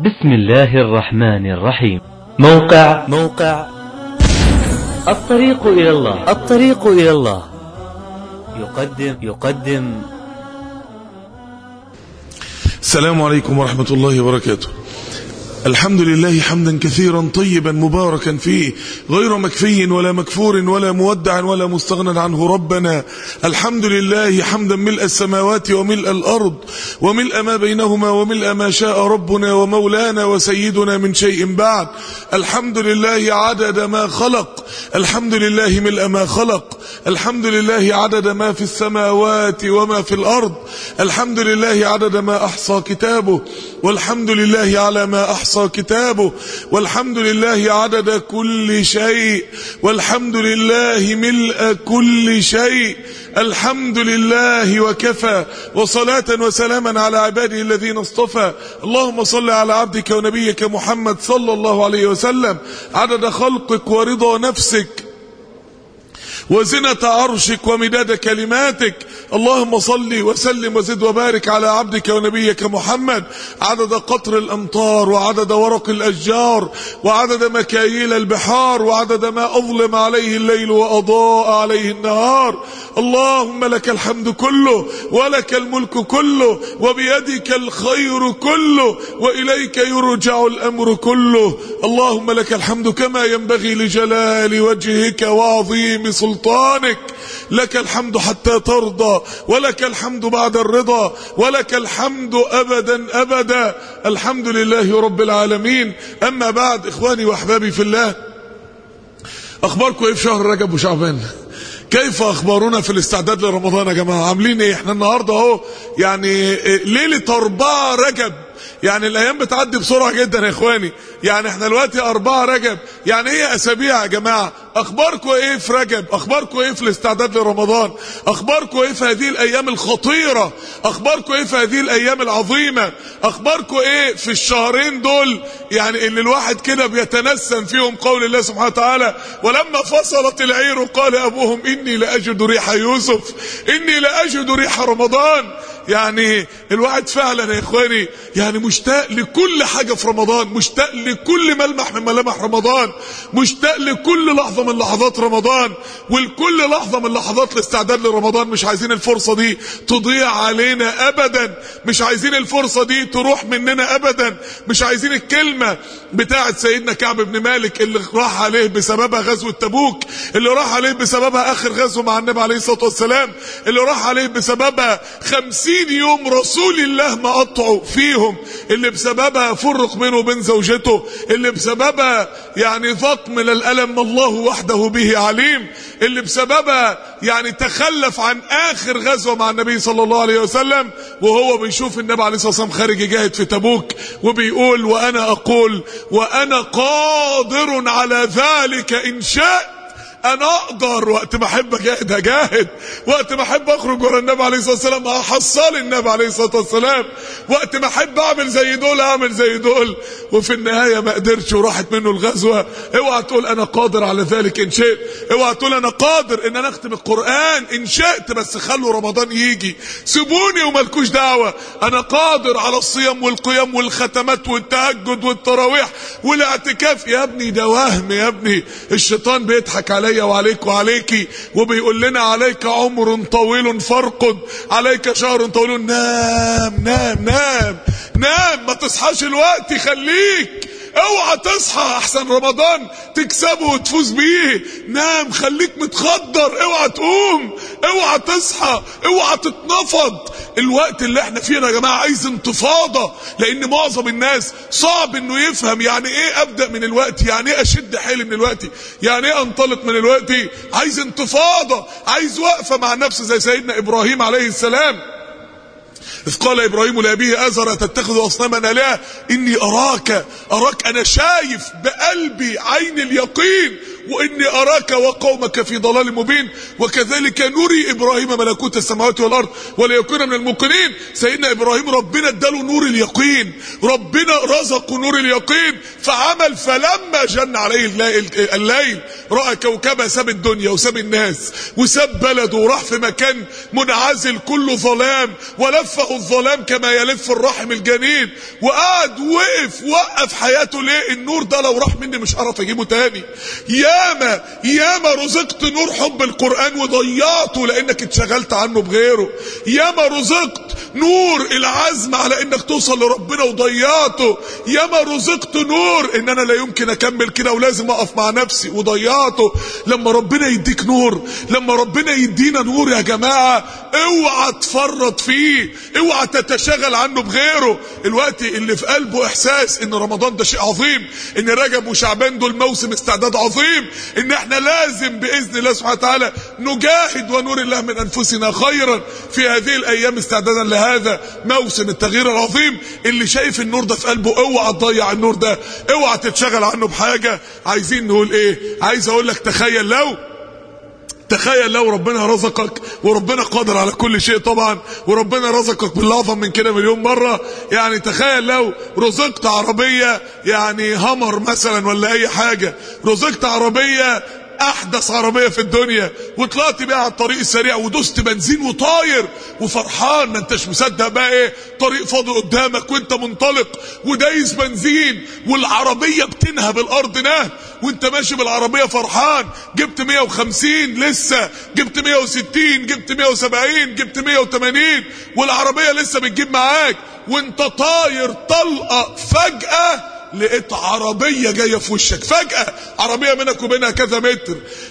بسم الله الرحمن الرحيم موقع موقع الطريق إلى الله الطريق إلى الله يقدم يقدم السلام عليكم ورحمة الله وبركاته الحمد لله حمدا كثيرا طيبا مباركا فيه غير مكفي ولا مكفور ولا مودع ولا مستغنى عنه ربنا الحمد لله حمدا ملء السماوات وملء الأرض وملء ما بينهما وملء ما شاء ربنا ومولانا وسيدنا من شيء بعد الحمد لله عدد ما خلق الحمد لله ملء ما خلق الحمد لله عدد ما في السماوات وما في الأرض الحمد لله عدد ما أحصى كتابه والحمد لله على ما أحصى كتابه والحمد لله عدد كل شيء والحمد لله ملء كل شيء الحمد لله وكفى وصلاة وسلاما على عباده الذين اصطفى اللهم صل على عبدك ونبيك محمد صلى الله عليه وسلم عدد خلقك ورضا نفسك وزنة عرشك ومداد كلماتك اللهم صل وسلم وزد وبارك على عبدك ونبيك محمد عدد قطر الأمطار وعدد ورق الأشجار وعدد مكاييل البحار وعدد ما أظلم عليه الليل وأضاء عليه النهار اللهم لك الحمد كله ولك الملك كله وبيدك الخير كله وإليك يرجع الأمر كله اللهم لك الحمد كما ينبغي لجلال وجهك وعظيم سلطانك لك الحمد حتى ترضى ولك الحمد بعد الرضا ولك الحمد أبدا أبدا الحمد لله رب العالمين أما بعد إخواني وأحبابي في الله أخباركم إيه في شهر رجب وشعبان كيف اخبارنا في الاستعداد لرمضان يا جماعه عاملين ايه احنا النهارده اهو يعني ليله أربعة رجب يعني الايام بتعدي بسرعه جدا يا اخواني يعني احنا دلوقتي أربعة رجب يعني ايه اسابيع يا جماعه اخباركم ايه في رجب اخباركم ايه في الاستعداد لرمضان اخباركم ايه في هذه الايام الخطيره اخباركم ايه في هذه الايام العظيمه اخباركم ايه في الشهرين دول يعني اللي الواحد كده بيتنسم فيهم قول الله سبحانه وتعالى ولما فصلت العير قال ابوهم اني لاجد ريح يوسف اني لاجد ريح رمضان يعني الواحد فعلا يا اخواني يعني مشتاق لكل حاجة في رمضان مشتاق لكل ملمح من ملامح رمضان مشتاق لكل لحظة من لحظات رمضان ولكل لحظة من لحظات الاستعداد لرمضان مش عايزين الفرصة دي تضيع علينا ابدا مش عايزين الفرصة دي تروح مننا ابدا مش عايزين الكلمة بتاعت سيدنا كعب بن مالك اللي راح عليه بسببها غزوة تبوك اللي راح عليه بسببها اخر غزوة مع النبي عليه الصلاة والسلام اللي راح عليه بسببها خمسين يوم رسول الله ما قطعوا فيهم اللي بسببها فرق بينه وبين زوجته اللي بسببها يعني ذاق من الألم ما الله وحده به عليم اللي بسببها يعني تخلف عن آخر غزوة مع النبي صلى الله عليه وسلم وهو بيشوف النبي عليه الصلاة والسلام خارج يجاهد في تبوك وبيقول وأنا أقول وأنا قادر على ذلك إن شاء انا اقدر وقت ما احب اجاهد هجاهد وقت ما احب اخرج ورا النبي عليه الصلاه والسلام هحصل النبي عليه الصلاه والسلام وقت ما احب اعمل زي دول اعمل زي دول وفي النهايه ما قدرش وراحت منه الغزوه اوعى تقول انا قادر على ذلك ان شئت اوعى تقول انا قادر ان انا اختم القران ان شئت بس خلوا رمضان يجي سيبوني ومالكوش دعوه انا قادر على الصيام والقيام والختمات والتهجد والتراويح والاعتكاف يا ابني ده وهم يا ابني الشيطان بيضحك عليا علي وعليك وعليك وبيقول لنا عليك عمر طويل فارقد عليك شهر طويل نام نام نام نام ما تصحاش الوقت خليك اوعى تصحى احسن رمضان تكسبه وتفوز بيه نام خليك متخدر اوعى تقوم اوعى تصحى اوعى تتنفض الوقت اللي احنا فيه يا جماعه عايز انتفاضه لان معظم الناس صعب انه يفهم يعني ايه ابدا من الوقت يعني ايه اشد حيلي من الوقت يعني ايه انطلق من الوقت عايز انتفاضه عايز وقفه مع نفسه زي سيدنا ابراهيم عليه السلام إذ قال إبراهيم لأبيه أزر تتخذ أصناما آلهة إني أراك أراك أنا شايف بقلبي عين اليقين واني اراك وقومك في ضلال مبين وكذلك نري ابراهيم ملكوت السماوات والارض وليكون من الموقنين سيدنا ابراهيم ربنا اداله نور اليقين ربنا رزقه نور اليقين فعمل فلما جن عليه الليل, الليل راى كوكبه ساب الدنيا وساب الناس وساب بلده وراح في مكان منعزل كله ظلام ولفه الظلام كما يلف الرحم الجنين وقعد وقف وقف حياته ليه النور ده لو راح مني مش هعرف اجيبه تاني ياما ياما رزقت نور حب القران وضيعته لانك اتشغلت عنه بغيره ياما رزقت نور العزم على انك توصل لربنا وضيعته ياما رزقت نور ان انا لا يمكن اكمل كده ولازم اقف مع نفسي وضيعته لما ربنا يديك نور لما ربنا يدينا نور يا جماعه اوعى تفرط فيه اوعى تتشغل عنه بغيره الوقت اللي في قلبه احساس ان رمضان ده شيء عظيم ان رجب وشعبان دول موسم استعداد عظيم ان احنا لازم باذن الله سبحانه وتعالى نجاهد ونور الله من انفسنا خيرا في هذه الايام استعدادا لهذا موسم التغيير العظيم اللي شايف النور ده في قلبه اوعى تضيع النور ده اوعى تتشغل عنه بحاجه عايزين نقول ايه عايز اقول لك تخيل لو تخيل لو ربنا رزقك وربنا قادر على كل شيء طبعا وربنا رزقك بالاعظم من كده مليون مره يعني تخيل لو رزقت عربيه يعني همر مثلا ولا اي حاجه رزقت عربيه احدث عربيه في الدنيا وطلعت بيها على الطريق السريع ودوست بنزين وطاير وفرحان ما انتش مصدق بقى ايه طريق فاضي قدامك وانت منطلق ودايس بنزين والعربيه بتنهب الارض نهب وانت ماشي بالعربيه فرحان جبت 150 لسه جبت 160 جبت 170 جبت 180 والعربيه لسه بتجيب معاك وانت طاير طلقه فجاه لقيت عربية جاية في وشك فجأة عربية منك وبينها كذا متر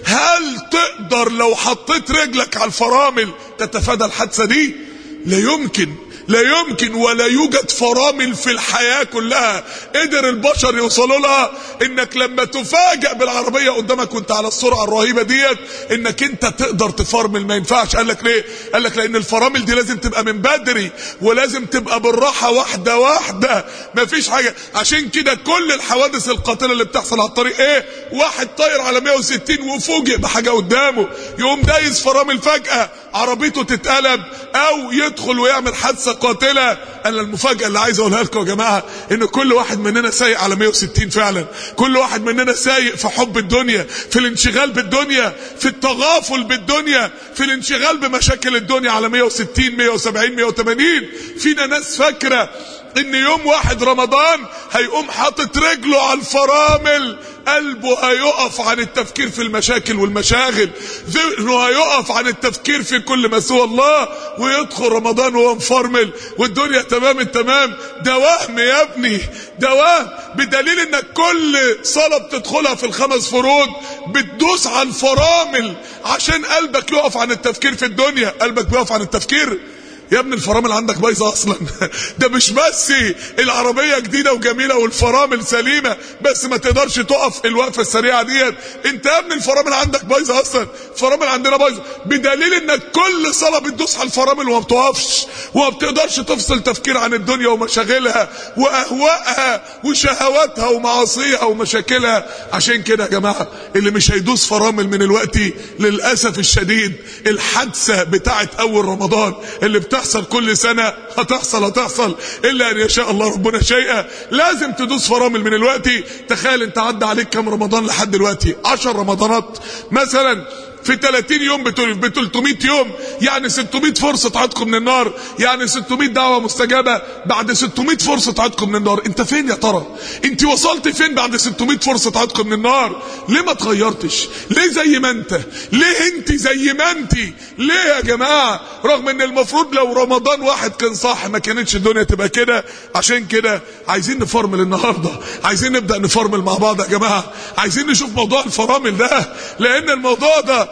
هل تقدر لو حطيت رجلك على الفرامل تتفادى الحادثة دي لا يمكن لا يمكن ولا يوجد فرامل في الحياة كلها قدر البشر يوصلوا لها انك لما تفاجأ بالعربية قدامك وانت على السرعة الرهيبة ديت انك انت تقدر تفرمل ما ينفعش قال لك ليه قال لك لان الفرامل دي لازم تبقى من بدري ولازم تبقى بالراحة واحدة واحدة ما فيش حاجة عشان كده كل الحوادث القاتلة اللي بتحصل على الطريق ايه واحد طاير على 160 وفوجئ بحاجة قدامه يقوم دايس فرامل فجأة عربيته تتقلب او يدخل ويعمل حادثة قاتلة انا المفاجأة اللي عايز اقولها لكم يا جماعة ان كل واحد مننا سايق على 160 فعلا كل واحد مننا سايق في حب الدنيا في الانشغال بالدنيا في التغافل بالدنيا في الانشغال بمشاكل الدنيا على 160 170 180 فينا ناس فاكرة ان يوم واحد رمضان هيقوم حاطط رجله على الفرامل قلبه هيقف عن التفكير في المشاكل والمشاغل ذهنه هيقف عن التفكير في كل ما سوى الله ويدخل رمضان وهو مفرمل والدنيا تمام التمام ده وهم يا ابني ده وهم بدليل انك كل صلاة بتدخلها في الخمس فروض بتدوس على الفرامل عشان قلبك يقف عن التفكير في الدنيا قلبك بيقف عن التفكير يا ابني الفرامل عندك بايظه اصلا ده مش بس العربيه جديده وجميله والفرامل سليمه بس ما تقدرش تقف الوقفه السريعه ديت انت يا ابني الفرامل عندك بايظه اصلا الفرامل عندنا بايظه بدليل انك كل صلاه بتدوس على الفرامل وما بتقفش وما بتقدرش تفصل تفكير عن الدنيا ومشاغلها واهوائها وشهواتها ومعاصيها ومشاكلها عشان كده يا جماعه اللي مش هيدوس فرامل من الوقت للاسف الشديد الحادثه بتاعه اول رمضان اللي بتاع بتحصل كل سنة هتحصل هتحصل إلا أن يشاء الله ربنا شيئا لازم تدوس فرامل من الوقت تخيل انت عدى عليك كم رمضان لحد دلوقتي عشر رمضانات مثلا في 30 يوم ب 300 يوم يعني 600 فرصة عتق من النار يعني 600 دعوة مستجابة بعد 600 فرصة عتق من النار انت فين يا ترى انت وصلت فين بعد 600 فرصة عتق من النار ليه ما تغيرتش ليه زي ما انت ليه انت زي ما انت ليه يا جماعة رغم ان المفروض لو رمضان واحد كان صح ما كانتش الدنيا تبقى كده عشان كده عايزين نفرمل النهاردة عايزين نبدأ نفرمل مع بعض يا جماعة عايزين نشوف موضوع الفرامل ده لان الموضوع ده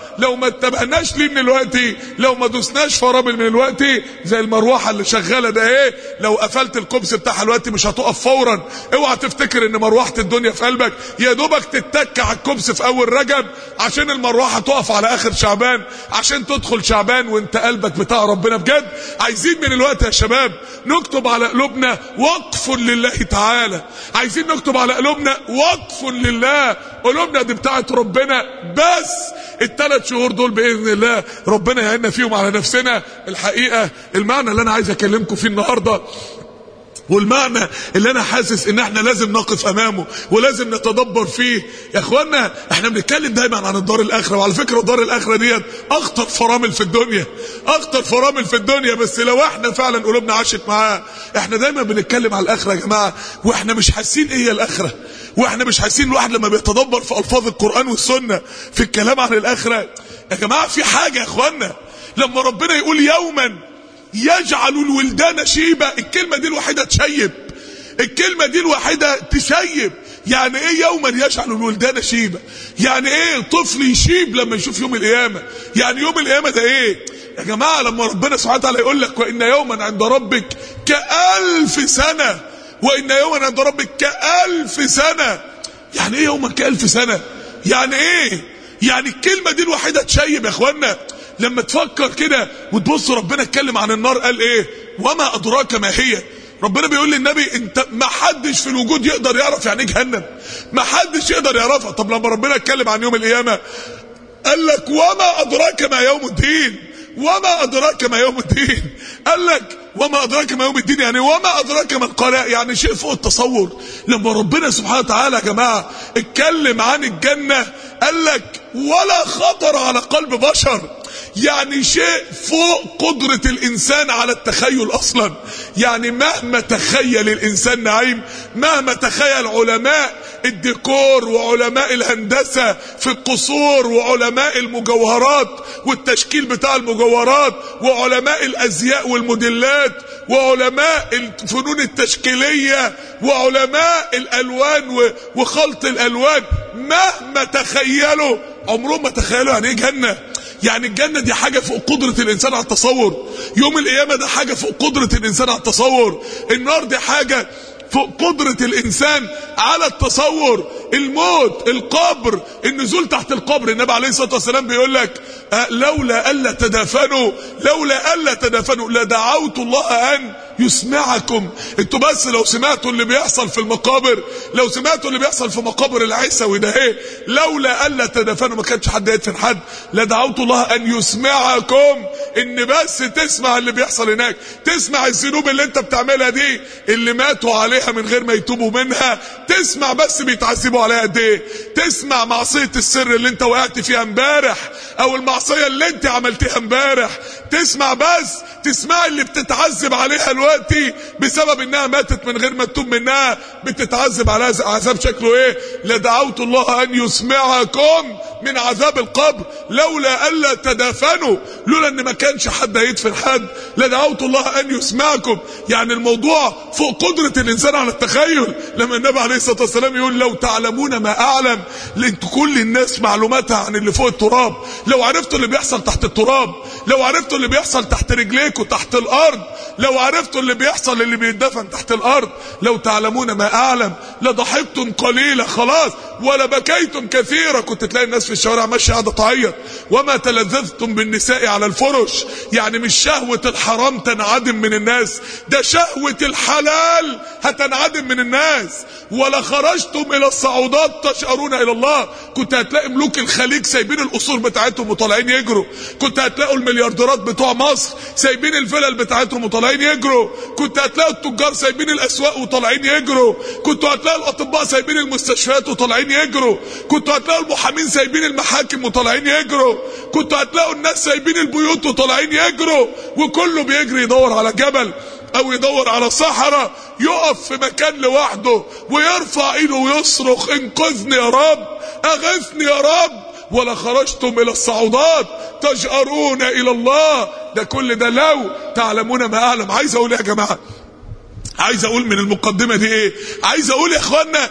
لو ما اتبعناش ليه من الوقت لو ما دوسناش فرامل من الوقت زي المروحه اللي شغاله ده ايه لو قفلت الكبس بتاعها الوقت مش هتقف فورا اوعى تفتكر ان مروحه الدنيا في قلبك يا دوبك تتك على الكبس في اول رجب عشان المروحه تقف على اخر شعبان عشان تدخل شعبان وانت قلبك بتاع ربنا بجد عايزين من الوقت يا شباب نكتب على قلوبنا وقف لله تعالى عايزين نكتب على قلوبنا وقف لله قلوبنا دي بتاعت ربنا بس الثلاث شهور دول باذن الله ربنا يعيننا فيهم على نفسنا الحقيقه المعنى اللي انا عايز اكلمكم فيه النهارده والمعنى اللي انا حاسس ان احنا لازم نقف امامه ولازم نتدبر فيه يا اخوانا احنا بنتكلم دايما عن الدار الاخره وعلى فكره الدار الاخره ديت اخطر فرامل في الدنيا اخطر فرامل في الدنيا بس لو احنا فعلا قلوبنا عاشت معاه احنا دايما بنتكلم على الاخره يا جماعه واحنا مش حاسين ايه هي الاخره واحنا مش حاسين الواحد لما بيتدبر في الفاظ القران والسنه في الكلام عن الاخره يا جماعه في حاجه يا اخوانا لما ربنا يقول يوما يجعل الولدان شيبة الكلمة دي الوحيدة تشيب الكلمة دي الوحيدة تشيب يعني ايه يوما يجعل الولدان شيبة يعني ايه طفل يشيب لما يشوف يوم القيامة يعني يوم القيامة ده ايه يا جماعة لما ربنا سبحانه وتعالى يقول لك وإن يوما عند ربك كألف سنة وإن يوما عند ربك كألف سنة يعني ايه يوما كألف سنة يعني ايه يعني الكلمة دي الوحيدة تشيب يا اخوانا لما تفكر كده وتبص ربنا اتكلم عن النار قال ايه وما ادراك ما هي ربنا بيقول للنبي انت ما حدش في الوجود يقدر يعرف يعني ايه جهنم ما حدش يقدر يعرفها طب لما ربنا اتكلم عن يوم القيامه قال لك وما ادراك ما يوم الدين وما ادراك ما يوم الدين قال لك وما ادراك ما يوم الدين يعني وما ادراك ما القلاء يعني شيء فوق التصور لما ربنا سبحانه وتعالى يا جماعه اتكلم عن الجنه قال لك ولا خطر على قلب بشر يعني شيء فوق قدرة الإنسان على التخيل أصلا يعني مهما تخيل الإنسان نعيم مهما تخيل علماء الديكور وعلماء الهندسة في القصور وعلماء المجوهرات والتشكيل بتاع المجوهرات وعلماء الأزياء والموديلات وعلماء الفنون التشكيلية وعلماء الألوان وخلط الألوان مهما تخيلوا عمرهم ما تخيلوا يعني ايه جنه يعني الجنة دي حاجة فوق قدرة الإنسان على التصور يوم القيامة ده حاجة فوق قدرة الإنسان على التصور النار دي حاجة فوق قدرة الإنسان على التصور الموت القبر النزول تحت القبر النبي عليه الصلاة والسلام بيقول لك أه لولا ألا تدافنوا لولا ألا تدافنوا لدعوت الله أن يسمعكم انتوا بس لو سمعتوا اللي بيحصل في المقابر لو سمعتوا اللي بيحصل في مقابر العيسوي ده ايه لولا الا تدفنوا ما كانش حد يدفن حد لدعوت الله ان يسمعكم ان بس تسمع اللي بيحصل هناك تسمع الذنوب اللي انت بتعملها دي اللي ماتوا عليها من غير ما يتوبوا منها تسمع بس بيتعذبوا عليها قد ايه تسمع معصيه السر اللي انت وقعت فيها امبارح او المعصيه اللي انت عملتها امبارح تسمع بس تسمع اللي بتتعذب عليها دلوقتي بسبب انها ماتت من غير ما تتوب منها بتتعذب على عذاب شكله ايه لدعوت الله ان يسمعكم من عذاب القبر لولا الا تدافنوا لولا ان ما كانش حد هيدفن حد لدعوت الله ان يسمعكم يعني الموضوع فوق قدرة الانسان على التخيل لما النبي عليه الصلاة والسلام يقول لو تعلمون ما اعلم لانتوا كل الناس معلوماتها عن اللي فوق التراب لو عرفتوا اللي بيحصل تحت التراب لو عرفتوا اللي بيحصل تحت رجليكوا تحت الارض لو عرفتوا اللي بيحصل اللي بيتدفن تحت الارض لو تعلمون ما اعلم لضحكتم قليلا خلاص ولا بكيتم كثيرا كنت تلاقي الناس في الشوارع ماشيه قاعده تعيط وما تلذذتم بالنساء على الفرش يعني مش شهوه الحرام تنعدم من الناس ده شهوه الحلال هتنعدم من الناس ولا خرجتم الى الصعودات تشعرون الى الله كنت هتلاقي ملوك الخليج سايبين القصور بتاعتهم وطالعين يجروا كنت هتلاقوا المليارديرات بتوع مصر سايبين الفلل بتاعتهم وطالعين يجروا كنت هتلاقوا التجار سايبين الاسواق وطالعين يجروا كنتوا هتلاقوا الاطباء سايبين المستشفيات وطالعين يجروا كنتوا هتلاقوا المحامين سايبين المحاكم وطالعين يجروا كنتوا هتلاقوا الناس سايبين البيوت وطالعين يجروا وكله بيجري يدور على جبل او يدور على صحراء يقف في مكان لوحده ويرفع ايده ويصرخ انقذني يا رب اغثني يا رب ولا خرجتم الى الصعودات تجأرون الى الله ده كل ده لو تعلمون ما اعلم عايز اقول ايه يا جماعه عايز اقول من المقدمه دي ايه عايز اقول يا اخوانا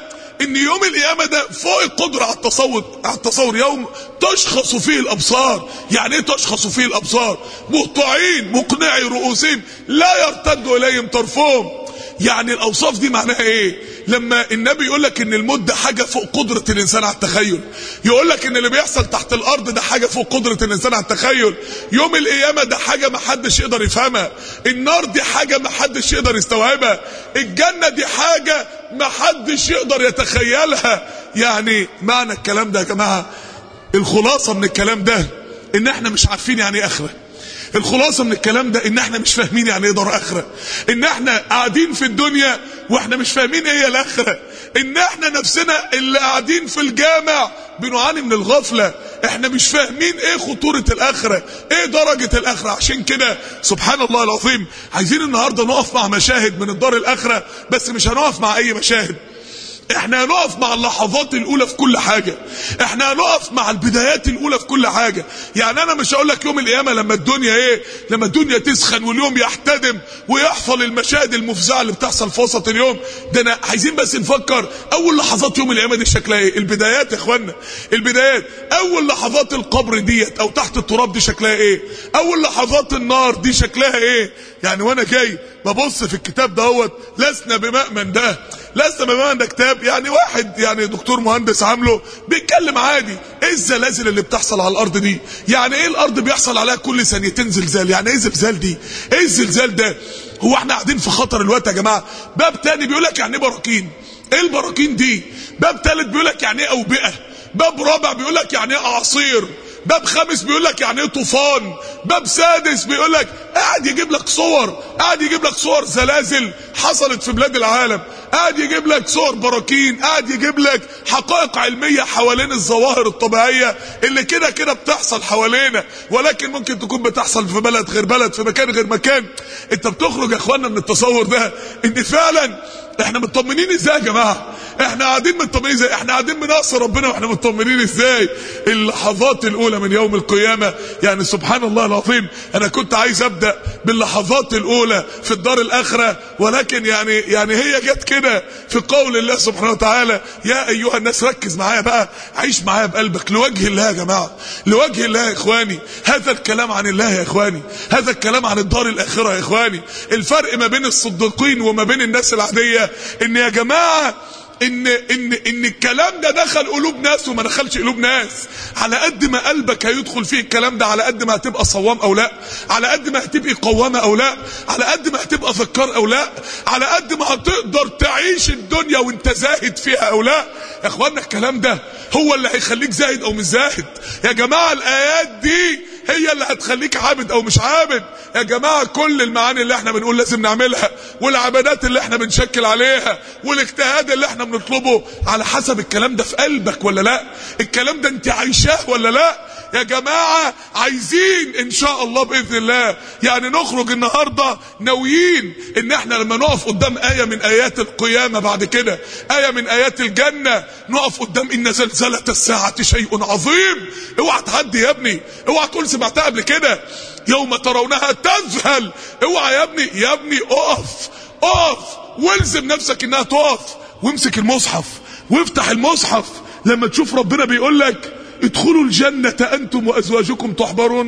ان يوم القيامة ده فوق القدرة على التصور على التصور يوم تشخص فيه الابصار يعني ايه تشخص فيه الابصار مهطعين مقنعي رؤوسهم لا يرتد اليهم طرفهم يعني الاوصاف دي معناها ايه لما النبي يقول لك ان الموت ده حاجه فوق قدره الانسان على التخيل يقول لك ان اللي بيحصل تحت الارض ده حاجه فوق قدره الانسان على التخيل يوم القيامه ده حاجه ما حدش يقدر يفهمها النار دي حاجه ما حدش يقدر يستوعبها الجنه دي حاجه ما حدش يقدر يتخيلها يعني معنى الكلام ده يا جماعه الخلاصه من الكلام ده ان احنا مش عارفين يعني ايه اخره الخلاصة من الكلام ده ان احنا مش فاهمين يعني ايه دار اخرة ان احنا قاعدين في الدنيا واحنا مش فاهمين ايه هي الاخرة ان احنا نفسنا اللي قاعدين في الجامع بنعاني من الغفلة احنا مش فاهمين ايه خطورة الاخرة ايه درجة الاخرة عشان كده سبحان الله العظيم عايزين النهاردة نقف مع مشاهد من الدار الاخرة بس مش هنقف مع اي مشاهد احنا هنقف مع اللحظات الاولى في كل حاجة احنا هنقف مع البدايات الاولى في كل حاجة يعني انا مش هقول لك يوم القيامة لما الدنيا ايه لما الدنيا تسخن واليوم يحتدم ويحصل المشاهد المفزعة اللي بتحصل في وسط اليوم ده انا عايزين بس نفكر اول لحظات يوم القيامة دي شكلها ايه البدايات يا اخوانا البدايات اول لحظات القبر ديت او تحت التراب دي شكلها ايه اول لحظات النار دي شكلها ايه يعني وانا جاي ببص في الكتاب دوت لسنا بمأمن ده لسنا بمأمن ده كتاب يعني واحد يعني دكتور مهندس عامله بيتكلم عادي ايه الزلازل اللي بتحصل على الارض دي يعني ايه الارض بيحصل عليها كل ثانيتين زلزال يعني ايه زلزال دي ايه الزلزال ده هو احنا قاعدين في خطر الوقت يا جماعه باب تاني بيقول لك يعني ايه براكين ايه البراكين دي باب تالت بيقول لك يعني ايه اوبئه باب رابع بيقول لك يعني ايه اعاصير باب خامس بيقول لك يعني ايه طوفان باب سادس بيقول لك قاعد يجيب لك صور قاعد يجيب لك صور زلازل حصلت في بلاد العالم قاعد يجيب لك صور براكين قاعد يجيب لك حقائق علمية حوالين الظواهر الطبيعية اللي كده كده بتحصل حوالينا ولكن ممكن تكون بتحصل في بلد غير بلد في مكان غير مكان انت بتخرج يا اخوانا من التصور ده ان فعلا احنا مطمنين ازاي يا جماعه احنا قاعدين مطمنين ازاي احنا قاعدين بنعصي ربنا واحنا مطمنين ازاي اللحظات الاولى من يوم القيامه يعني سبحان الله العظيم انا كنت عايز ابدا باللحظات الاولى في الدار الاخره ولكن يعني يعني هي جت كده في قول الله سبحانه وتعالى يا ايها الناس ركز معايا بقى عيش معايا بقلبك لوجه الله يا جماعه لوجه الله يا اخواني هذا الكلام عن الله يا اخواني هذا الكلام عن الدار الاخره يا اخواني الفرق ما بين الصديقين وما بين الناس العاديه ان يا جماعه ان ان ان الكلام ده دخل قلوب ناس وما دخلش قلوب ناس على قد ما قلبك هيدخل فيه الكلام ده على قد ما هتبقى صوام او لا على قد ما هتبقى قوامه او لا على قد ما هتبقى ذكار او لا على قد ما هتقدر تعيش الدنيا وانت زاهد فيها او لا يا اخوانا الكلام ده هو اللي هيخليك زاهد او مش زاهد يا جماعه الايات دي هي اللي هتخليك عابد او مش عابد يا جماعه كل المعاني اللي احنا بنقول لازم نعملها والعبادات اللي احنا بنشكل عليها والاجتهاد اللي احنا بنطلبه على حسب الكلام ده في قلبك ولا لا الكلام ده انت عايشاه ولا لا يا جماعة عايزين ان شاء الله باذن الله يعني نخرج النهاردة ناويين ان احنا لما نقف قدام آية من ايات القيامة بعد كده آية من ايات الجنة نقف قدام ان زلزلة الساعة شيء عظيم اوعى تعدي يا ابني اوعى تقول سمعتها قبل كده يوم ترونها تذهل اوعى يا ابني يا ابني اقف اقف والزم نفسك انها تقف وامسك المصحف وافتح المصحف لما تشوف ربنا بيقول لك ادخلوا الجنة انتم وازواجكم تحبرون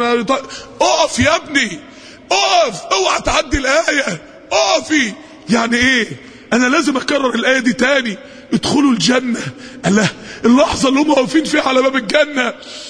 اقف يا ابني اقف اوعى تعدي الاية اقفي يعني ايه انا لازم اكرر الاية دي تاني ادخلوا الجنة الله اللحظة اللي هم واقفين فيها على باب الجنة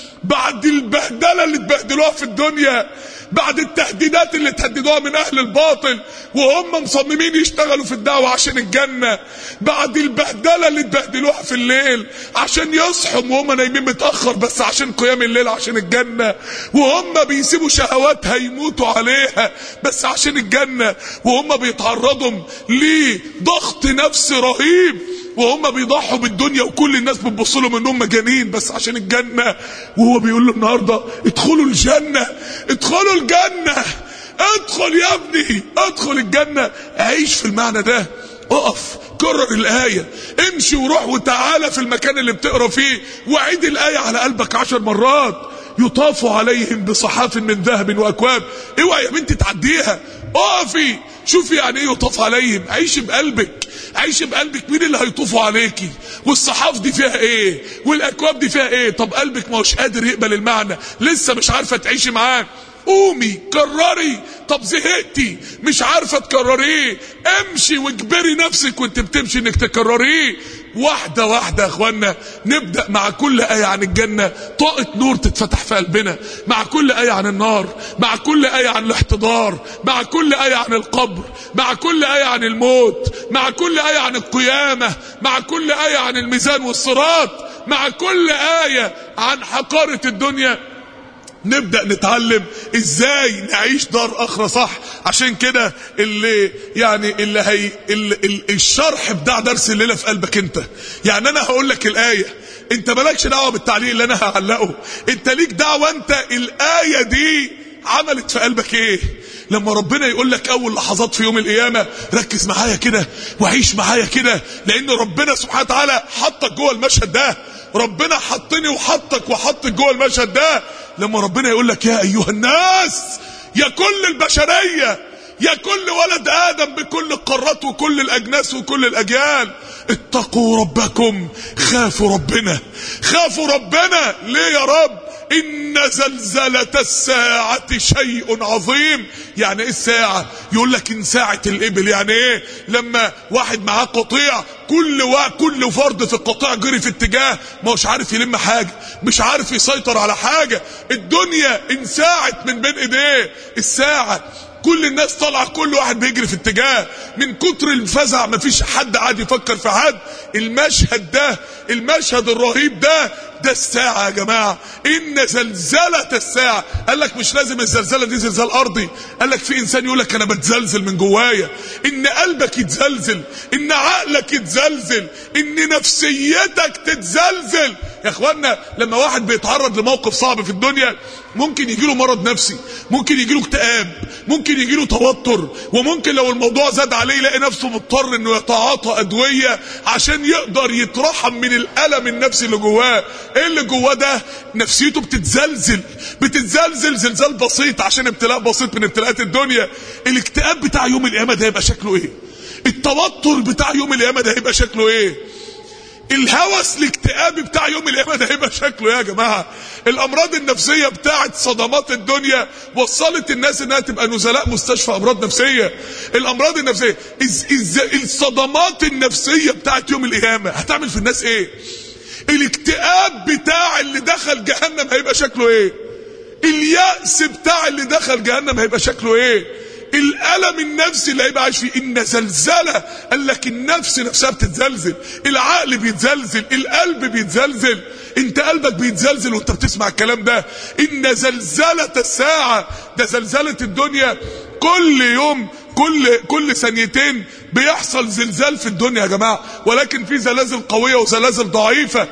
بعد البهدلة اللي اتبهدلوها في الدنيا بعد التهديدات اللي تهددوها من اهل الباطل وهم مصممين يشتغلوا في الدعوة عشان الجنة بعد البهدلة اللي اتبهدلوها في الليل عشان يصحوا وهم نايمين متأخر بس عشان قيام الليل عشان الجنة وهم بيسيبوا شهوات هيموتوا عليها بس عشان الجنة وهم بيتعرضوا لضغط نفسي رهيب وهم بيضحوا بالدنيا وكل الناس بتبص لهم انهم مجانين بس عشان الجنه وهو بيقول له النهارده ادخلوا الجنه ادخلوا الجنه ادخل يا ابني ادخل الجنه عيش في المعنى ده اقف كرر الآية امشي وروح وتعالى في المكان اللي بتقرا فيه وعيد الآية على قلبك عشر مرات يطاف عليهم بصحاف من ذهب وأكواب اوعى يا بنتي تعديها اقفي شوفي يعني ايه يطاف عليهم عيشي بقلبك تعيشي بقلبك مين اللي هيطوفوا عليكي والصحاف دي فيها ايه والاكواب دي فيها ايه طب قلبك ما هوش قادر يقبل المعنى لسه مش عارفه تعيشي معاه قومي كرري طب زهقتي مش عارفه تكرريه امشي واجبري نفسك وانت بتمشي انك تكرريه واحدة واحدة يا اخوانا نبدأ مع كل آية عن الجنة طاقة نور تتفتح في قلبنا مع كل آية عن النار مع كل آية عن الاحتضار مع كل آية عن القبر مع كل آية عن الموت مع كل آية عن القيامة مع كل آية عن الميزان والصراط مع كل آية عن حقارة الدنيا نبدأ نتعلم ازاي نعيش دار اخرى صح عشان كده اللي يعني اللي هي اللي ال- الشرح بتاع درس الليلة في قلبك انت يعني انا هقول لك الآية انت مالكش دعوة بالتعليق اللي انا هعلقه انت ليك دعوة انت الآية دي عملت في قلبك ايه لما ربنا يقول لك اول لحظات في يوم القيامه ركز معايا كده وعيش معايا كده لان ربنا سبحانه وتعالى حطك جوه المشهد ده ربنا حطني وحطك وحطك جوه المشهد ده لما ربنا يقول لك يا ايها الناس يا كل البشريه يا كل ولد ادم بكل القارات وكل الاجناس وكل الاجيال اتقوا ربكم خافوا ربنا خافوا ربنا ليه يا رب إن زلزلة الساعة شيء عظيم يعني إيه الساعة يقول لك إن ساعة الإبل يعني إيه لما واحد معاه قطيع كل وا كل فرد في القطيع جري في اتجاه ما هوش عارف يلم حاجة مش عارف يسيطر على حاجة الدنيا انساعت من بين ايديه الساعة كل الناس طالعه كل واحد بيجري في اتجاه من كتر الفزع مفيش حد قاعد يفكر في حد المشهد ده المشهد الرهيب ده ده الساعة يا جماعة إن زلزلة الساعة قال لك مش لازم الزلزلة دي زلزال أرضي قال لك في إنسان يقول لك أنا بتزلزل من جوايا إن قلبك يتزلزل إن عقلك يتزلزل إن نفسيتك تتزلزل يا إخوانا لما واحد بيتعرض لموقف صعب في الدنيا ممكن يجيله مرض نفسي ممكن يجيله اكتئاب ممكن يجيله توتر وممكن لو الموضوع زاد عليه يلاقي نفسه مضطر انه يتعاطى ادويه عشان يقدر يترحم من الالم النفسي اللي جواه ايه اللي جواه ده نفسيته بتتزلزل بتتزلزل زلزال بسيط عشان ابتلاء بسيط من ابتلاءات الدنيا الاكتئاب بتاع يوم القيامه ده هيبقى شكله ايه التوتر بتاع يوم القيامه ده هيبقى شكله ايه الهوس الاكتئابي بتاع يوم القيامه ده هيبقى شكله يا جماعه الامراض النفسيه بتاعت صدمات الدنيا وصلت الناس انها تبقى نزلاء مستشفى امراض نفسيه الامراض النفسيه إز إز الصدمات النفسيه بتاعت يوم القيامه هتعمل في الناس ايه الاكتئاب بتاع اللي دخل جهنم هيبقى شكله ايه اليأس بتاع اللي دخل جهنم هيبقى شكله ايه الالم النفسي اللي هيبقى عايش فيه ان زلزله قال لك النفس نفسها بتتزلزل العقل بيتزلزل القلب بيتزلزل انت قلبك بيتزلزل وانت بتسمع الكلام ده ان زلزله الساعه ده زلزله الدنيا كل يوم كل كل ثانيتين بيحصل زلزال في الدنيا يا جماعه ولكن في زلازل قويه وزلازل ضعيفه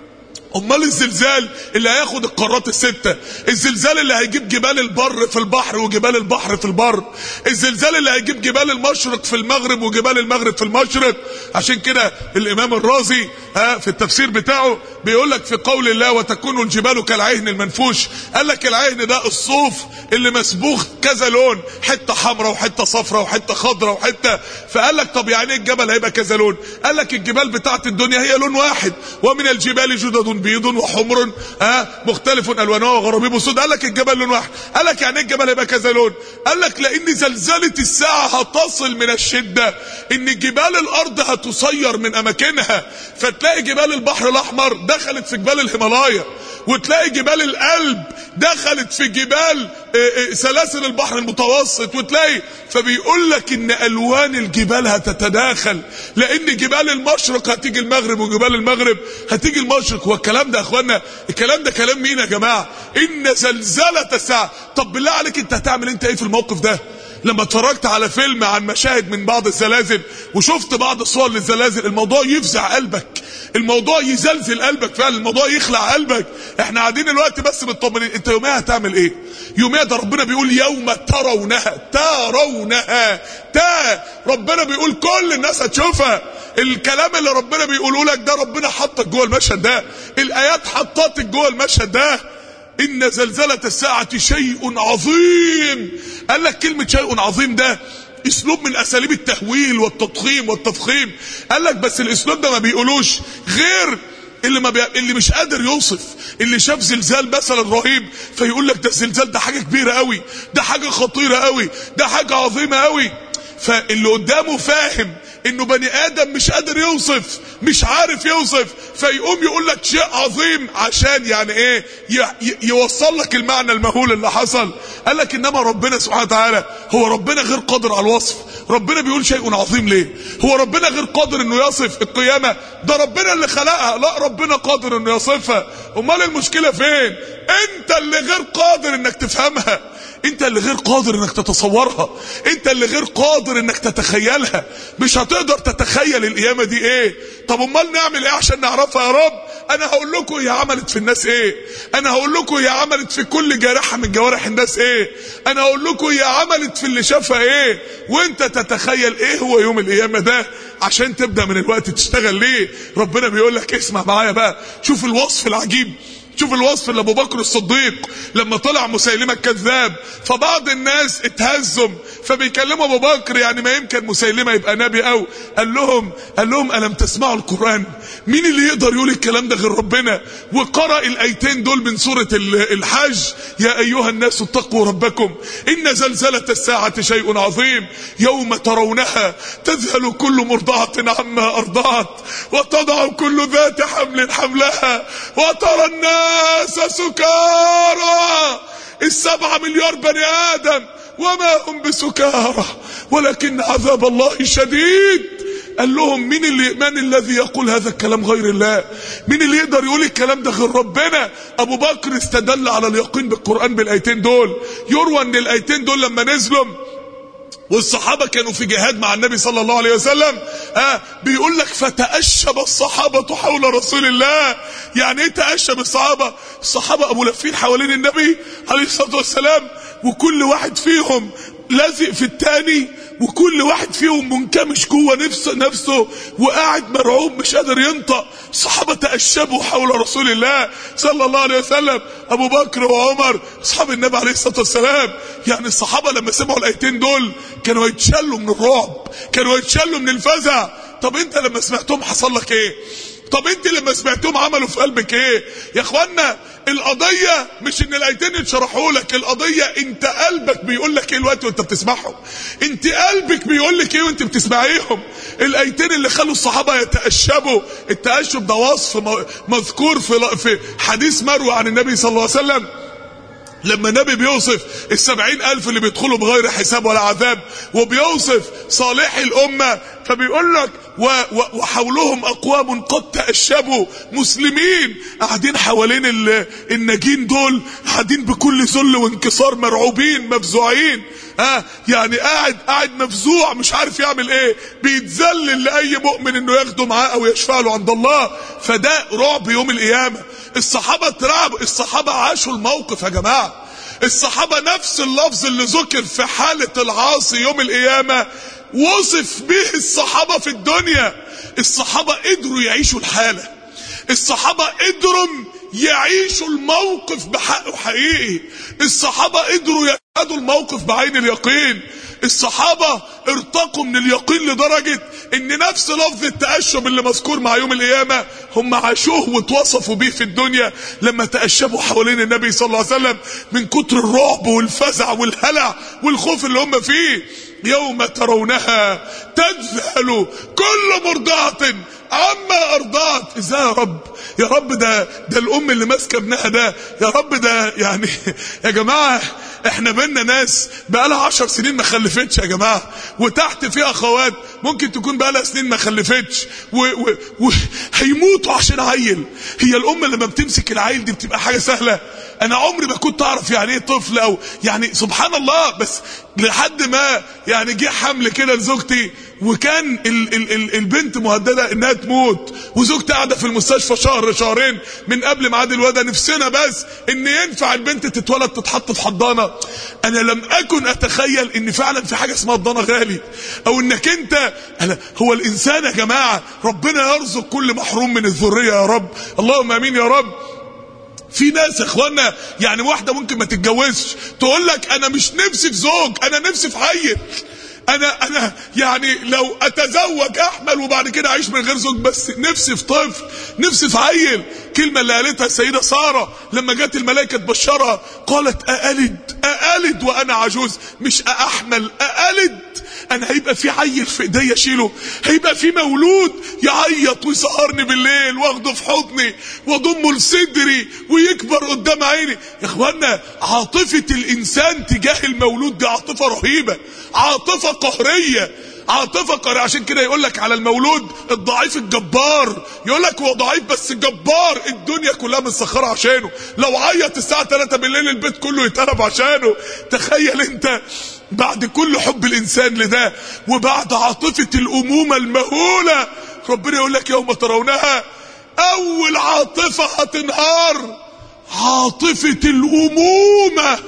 امال الزلزال اللي هياخد القارات الستة الزلزال اللي هيجيب جبال البر في البحر وجبال البحر في البر الزلزال اللي هيجيب جبال المشرق في المغرب وجبال المغرب في المشرق عشان كده الامام الرازي ها في التفسير بتاعه بيقول لك في قول الله وتكون الجبال كالعهن المنفوش قال لك العهن ده الصوف اللي مسبوخ كذا لون حته حمراء وحته صفراء وحته خضراء وحته فقال لك طب يعني ايه الجبل هيبقى كذا لون قال لك الجبال بتاعت الدنيا هي لون واحد ومن الجبال جدد بيض وحمر ها مختلف الوانها وغرابيب سود قال لك الجبل لون واحد قال لك يعني ايه الجبل هيبقى كذا لون قال لك لان زلزله الساعه هتصل من الشده ان جبال الارض هتصير من اماكنها فتلاقي جبال البحر الاحمر دخلت في جبال الهيمالايا وتلاقي جبال القلب دخلت في جبال سلاسل البحر المتوسط وتلاقي فبيقول لك ان الوان الجبال هتتداخل لان جبال المشرق هتيجي المغرب وجبال المغرب هتيجي المشرق والكلام ده يا اخوانا الكلام ده كلام مين يا جماعه ان زلزله الساعه طب بالله عليك انت هتعمل انت ايه في الموقف ده لما اتفرجت على فيلم عن مشاهد من بعض الزلازل وشفت بعض الصور للزلازل الموضوع يفزع قلبك الموضوع يزلزل قلبك فعلا الموضوع يخلع قلبك احنا قاعدين الوقت بس مطمنين انت يوميها هتعمل ايه يوميها ده ربنا بيقول يوم ترونها ترونها تا ربنا بيقول كل الناس هتشوفها الكلام اللي ربنا بيقوله لك ده ربنا حطك جوه المشهد ده الايات حطتك جوه المشهد ده ان زلزلة الساعة شيء عظيم قال لك كلمة شيء عظيم ده اسلوب من اساليب التهويل والتضخيم والتفخيم قال لك بس الاسلوب ده ما بيقولوش غير اللي ما بي... اللي مش قادر يوصف اللي شاف زلزال مثلا رهيب فيقول لك ده الزلزال ده حاجه كبيره قوي ده حاجه خطيره قوي ده حاجه عظيمه قوي فاللي قدامه فاهم انه بني ادم مش قادر يوصف مش عارف يوصف فيقوم يقول لك شيء عظيم عشان يعني ايه ي... ي... يوصل لك المعنى المهول اللي حصل قال لك انما ربنا سبحانه وتعالى هو ربنا غير قادر على الوصف ربنا بيقول شيء عظيم ليه هو ربنا غير قادر انه يصف القيامة ده ربنا اللي خلقها لا ربنا قادر انه يصفها امال المشكلة فين انت اللي غير قادر انك تفهمها انت اللي غير قادر انك تتصورها انت اللي غير قادر انك تتخيلها مش هتقدر تتخيل القيامة دي ايه طب امال نعمل ايه عشان نعرفها يا رب انا هقول لكم هي عملت في الناس ايه انا هقول لكم هي عملت في كل جارحة من جوارح الناس ايه انا هقول لكم هي عملت في اللي شافها ايه وانت تتخيل ايه هو يوم القيامة ده عشان تبدأ من الوقت تشتغل ليه ربنا بيقول لك اسمع معايا بقى شوف الوصف العجيب شوف الوصف اللي ابو بكر الصديق لما طلع مسيلمه الكذاب فبعض الناس اتهزم فبيكلموا ابو بكر يعني ما يمكن مسيلمه يبقى نبي او قال لهم قال لهم الم تسمعوا القران مين اللي يقدر يقول الكلام ده غير ربنا وقرأ الايتين دول من سوره الحج يا ايها الناس اتقوا ربكم ان زلزله الساعه شيء عظيم يوم ترونها تذهل كل مرضعه عما ارضعت وتضع كل ذات حمل حملها وترى الناس الناس سكارى السبعة مليار بني آدم وما هم بسكارى ولكن عذاب الله شديد قال لهم مين اللي من الذي يقول هذا الكلام غير الله مين اللي يقدر يقول الكلام ده غير ربنا ابو بكر استدل على اليقين بالقرآن بالايتين دول يروى ان الايتين دول لما نزلوا والصحابة كانوا في جهاد مع النبي صلى الله عليه وسلم آه بيقول لك فتأشب الصحابة حول رسول الله يعني ايه تأشب الصحابة الصحابة ابو لفين حوالين النبي عليه الصلاة والسلام وكل واحد فيهم لازق في التاني وكل واحد فيهم منكمش جوه نفسه نفسه وقاعد مرعوب مش قادر ينطق الصحابه تأشبوا حول رسول الله صلى الله عليه وسلم ابو بكر وعمر اصحاب النبي عليه الصلاه والسلام يعني الصحابه لما سمعوا الايتين دول كانوا يتشلوا من الرعب كانوا يتشلوا من الفزع طب انت لما سمعتهم حصل لك ايه طب انت لما سمعتهم عملوا في قلبك ايه يا اخوانا القضية مش ان الايتين يتشرحوا لك القضية انت قلبك بيقول لك ايه الوقت وانت بتسمعهم انت قلبك بيقول لك ايه وانت بتسمعيهم الايتين اللي خلوا الصحابة يتأشبوا التأشب ده وصف مذكور في في حديث مروي عن النبي صلى الله عليه وسلم لما النبي بيوصف السبعين ألف اللي بيدخلوا بغير حساب ولا عذاب وبيوصف صالح الأمة فبيقول لك و و وحولهم أقوام قد تأشبوا مسلمين قاعدين حوالين الناجين دول قاعدين بكل ذل وانكسار مرعوبين مفزوعين ها يعني قاعد قاعد مفزوع مش عارف يعمل ايه بيتذلل لاي مؤمن انه ياخده معاه او يشفع له عند الله فده رعب يوم القيامه الصحابه اترعبوا الصحابه عاشوا الموقف يا جماعه الصحابه نفس اللفظ اللي ذكر في حاله العاصي يوم القيامه وصف به الصحابه في الدنيا الصحابه قدروا يعيشوا الحاله الصحابه قدروا يعيشوا الموقف بحقه حقيقي الصحابة قدروا يشهدوا الموقف بعين اليقين الصحابة ارتقوا من اليقين لدرجة ان نفس لفظ التأشب اللي مذكور مع يوم القيامة هم عاشوه واتوصفوا بيه في الدنيا لما تأشبوا حوالين النبي صلى الله عليه وسلم من كتر الرعب والفزع والهلع والخوف اللي هم فيه يوم ترونها تذهل كل مرضعة عما ارضعت ازاي يا رب يا رب ده ده الام اللي ماسكه ابنها ده يا رب ده يعني يا جماعه احنا بينا ناس بقالها عشر سنين ما خلفتش يا جماعه وتحت في اخوات ممكن تكون بقالها سنين ما خلفتش وهيموتوا عشان عيل هي الام لما بتمسك العيل دي بتبقى حاجه سهله انا عمري ما كنت اعرف يعني ايه طفل او يعني سبحان الله بس لحد ما يعني جه حمل كده لزوجتي وكان ال ال ال البنت مهدده انها تموت وزوجتي قاعده في المستشفى شهر شهرين من قبل ميعاد الولاده نفسنا بس ان ينفع البنت تتولد تتحط في حضانه انا لم اكن اتخيل ان فعلا في حاجه اسمها حضانه غالي او انك انت أنا هو الانسان يا جماعه ربنا يرزق كل محروم من الذريه يا رب اللهم امين يا رب في ناس يا اخوانا يعني واحده ممكن ما تتجوزش تقول لك انا مش نفسي في زوج انا نفسي في عيل انا انا يعني لو اتزوج احمل وبعد كده اعيش من غير زوج بس نفسي في طفل نفسي في عيل كلمه اللي قالتها السيده ساره لما جت الملائكه تبشرها قالت االد االد وانا عجوز مش احمل االد انا هيبقى في عيل في ايديا اشيله هيبقى في مولود يعيط ويسهرني بالليل واخده في حضني واضمه لصدري ويكبر قدام عيني يا اخوانا عاطفه الانسان تجاه المولود دي عاطفه رهيبه عاطفه قهريه عاطفه قهريه عشان كده يقول لك على المولود الضعيف الجبار يقول لك هو ضعيف بس جبار الدنيا كلها مسخره عشانه لو عيط الساعه 3 بالليل البيت كله يتقلب عشانه تخيل انت بعد كل حب الانسان لده وبعد عاطفه الامومه المهوله ربنا يقول لك يوم ترونها اول عاطفه هتنهار عاطفه الامومه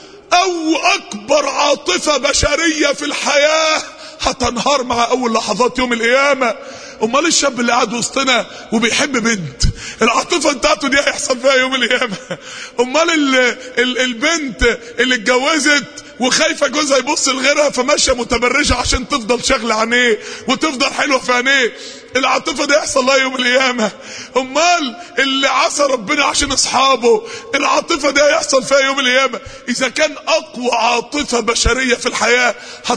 او اكبر عاطفه بشريه في الحياه هتنهار مع اول لحظات يوم القيامه امال الشاب اللي قاعد وسطنا وبيحب بنت العاطفه بتاعته دي هيحصل فيها يوم القيامه امال ال ال البنت اللي اتجوزت وخايفه جوزها يبص لغيرها فماشيه متبرجه عشان تفضل شغله عينيه وتفضل حلوه في عينيه العاطفه دي يحصل لها يوم القيامه امال اللي عصى ربنا عشان اصحابه العاطفه دي هيحصل فيها يوم القيامه اذا كان اقوى عاطفه بشريه في الحياه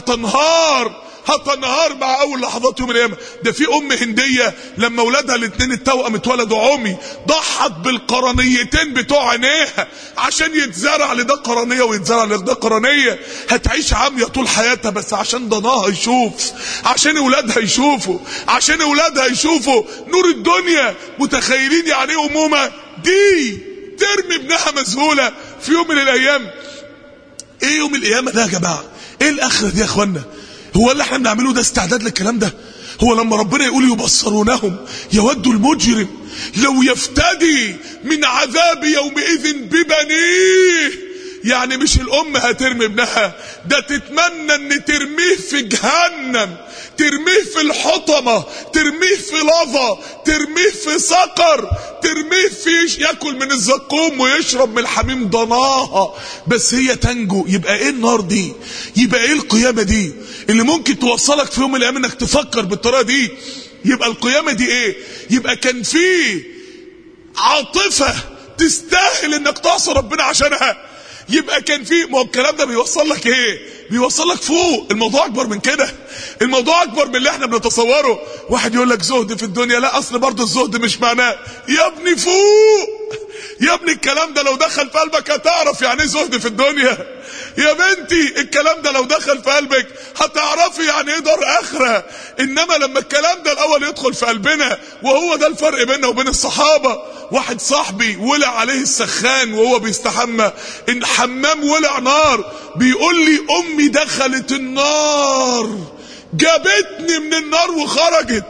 هتنهار هتنهار مع اول لحظات يوم القيامه ده في ام هنديه لما اولادها الاثنين التوأم اتولدوا عمي ضحت بالقرنيتين بتوع عينيها عشان يتزرع لده قرنيه ويتزرع لده قرنيه هتعيش عاميه طول حياتها بس عشان ضناها يشوف عشان اولادها يشوفوا عشان اولادها يشوفوا نور الدنيا متخيلين يعني ايه امومه دي ترمي ابنها مذهوله في يوم من الايام ايه يوم القيامه ده يا جماعه ايه الاخره دي يا اخوانا هو اللي احنا بنعمله ده استعداد للكلام ده هو لما ربنا يقول يبصرونهم يود المجرم لو يفتدي من عذاب يومئذ ببنيه يعني مش الام هترمي ابنها ده تتمنى ان ترميه في جهنم ترميه في الحطمة ترميه في لظى ترميه في سقر ترميه في ياكل من الزقوم ويشرب من الحميم ضناها بس هي تنجو يبقى ايه النار دي يبقى ايه القيامة دي اللي ممكن توصلك في يوم من الايام انك تفكر بالطريقة دي يبقى القيامة دي ايه يبقى كان في عاطفة تستاهل انك تعصي ربنا عشانها يبقى كان في ما هو الكلام ده بيوصل لك ايه بيوصل لك فوق الموضوع اكبر من كده الموضوع اكبر من اللي احنا بنتصوره واحد يقول لك زهد في الدنيا لا اصل برضه الزهد مش معناه يا ابني فوق يا ابني الكلام ده لو دخل في قلبك هتعرف يعني ايه زهد في الدنيا يا بنتي الكلام ده لو دخل في قلبك هتعرفي يعني ايه دار اخره انما لما الكلام ده الاول يدخل في قلبنا وهو ده الفرق بيننا وبين الصحابه واحد صاحبي ولع عليه السخان وهو بيستحمى ان حمام ولع نار بيقول لي امي دخلت النار جابتني من النار وخرجت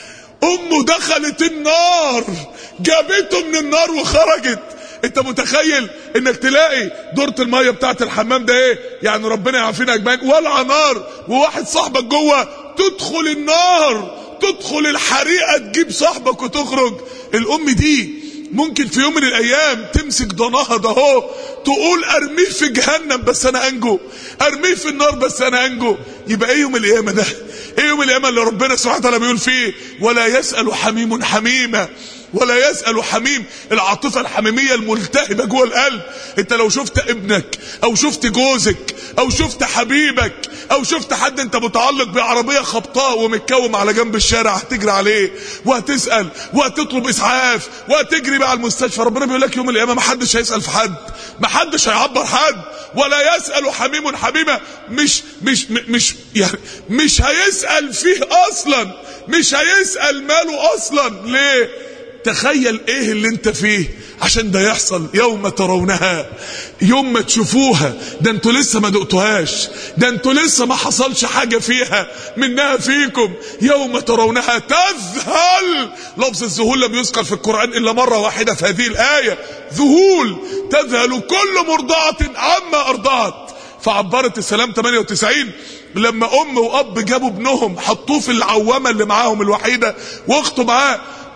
امه دخلت النار جابته من النار وخرجت انت متخيل انك تلاقي دورة المية بتاعت الحمام ده ايه يعني ربنا يعافينا اجمعين ولع نار وواحد صاحبك جوه تدخل النار تدخل الحريقة تجيب صاحبك وتخرج الام دي ممكن في يوم من الايام تمسك ضناها ده اهو تقول ارميه في جهنم بس انا انجو ارميه في النار بس انا انجو يبقى ايه يوم القيامه ده ايه يوم القيامه اللي ربنا سبحانه وتعالى بيقول فيه ولا يسال حميم حميمه ولا يسأل حميم العاطفة الحميمية الملتهبة جوه القلب انت لو شفت ابنك او شفت جوزك او شفت حبيبك او شفت حد انت متعلق بعربية خبطاء ومتكوم على جنب الشارع هتجري عليه وهتسأل وهتطلب اسعاف وهتجري بقى على المستشفى ربنا بيقول لك يوم القيامة ما حدش هيسأل في حد ما حدش هيعبر حد ولا يسأل حميم حميمة مش مش مش يعني مش هيسأل فيه اصلا مش هيسأل ماله اصلا ليه تخيل ايه اللي انت فيه عشان ده يحصل يوم ترونها يوم ما تشوفوها ده انتوا لسه ما دقتوهاش ده انتوا لسه ما حصلش حاجة فيها منها فيكم يوم ترونها تذهل لفظ الذهول لم يذكر في القرآن إلا مرة واحدة في هذه الآية ذهول تذهل كل مرضعة عما أرضعت فعبرت السلام 98 لما أم وأب جابوا ابنهم حطوه في العوامة اللي معاهم الوحيدة واخته معاه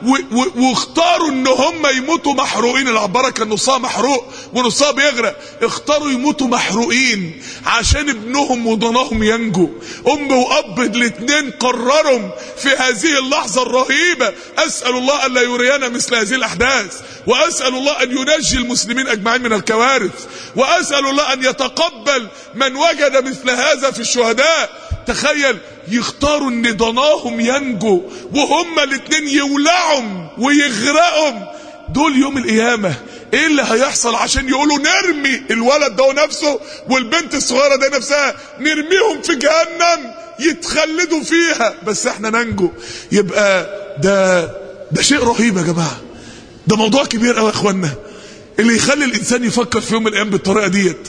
و- و- واختاروا ان هم يموتوا محروقين العباره كان نصها محروق ونصها بيغرق اختاروا يموتوا محروقين عشان ابنهم وضناهم ينجو ام واب الاثنين قرروا في هذه اللحظه الرهيبه اسال الله الا يرينا مثل هذه الاحداث واسال الله ان ينجي المسلمين اجمعين من الكوارث واسال الله ان يتقبل من وجد مثل هذا في الشهداء تخيل يختاروا ان ضناهم ينجو وهم الاتنين يولعوا ويغرقوا دول يوم القيامة ايه اللي هيحصل عشان يقولوا نرمي الولد ده نفسه والبنت الصغيرة ده نفسها نرميهم في جهنم يتخلدوا فيها بس احنا ننجو يبقى ده ده شيء رهيب يا جماعة ده موضوع كبير قوي يا اخوانا اللي يخلي الانسان يفكر في يوم من الايام بالطريقة ديت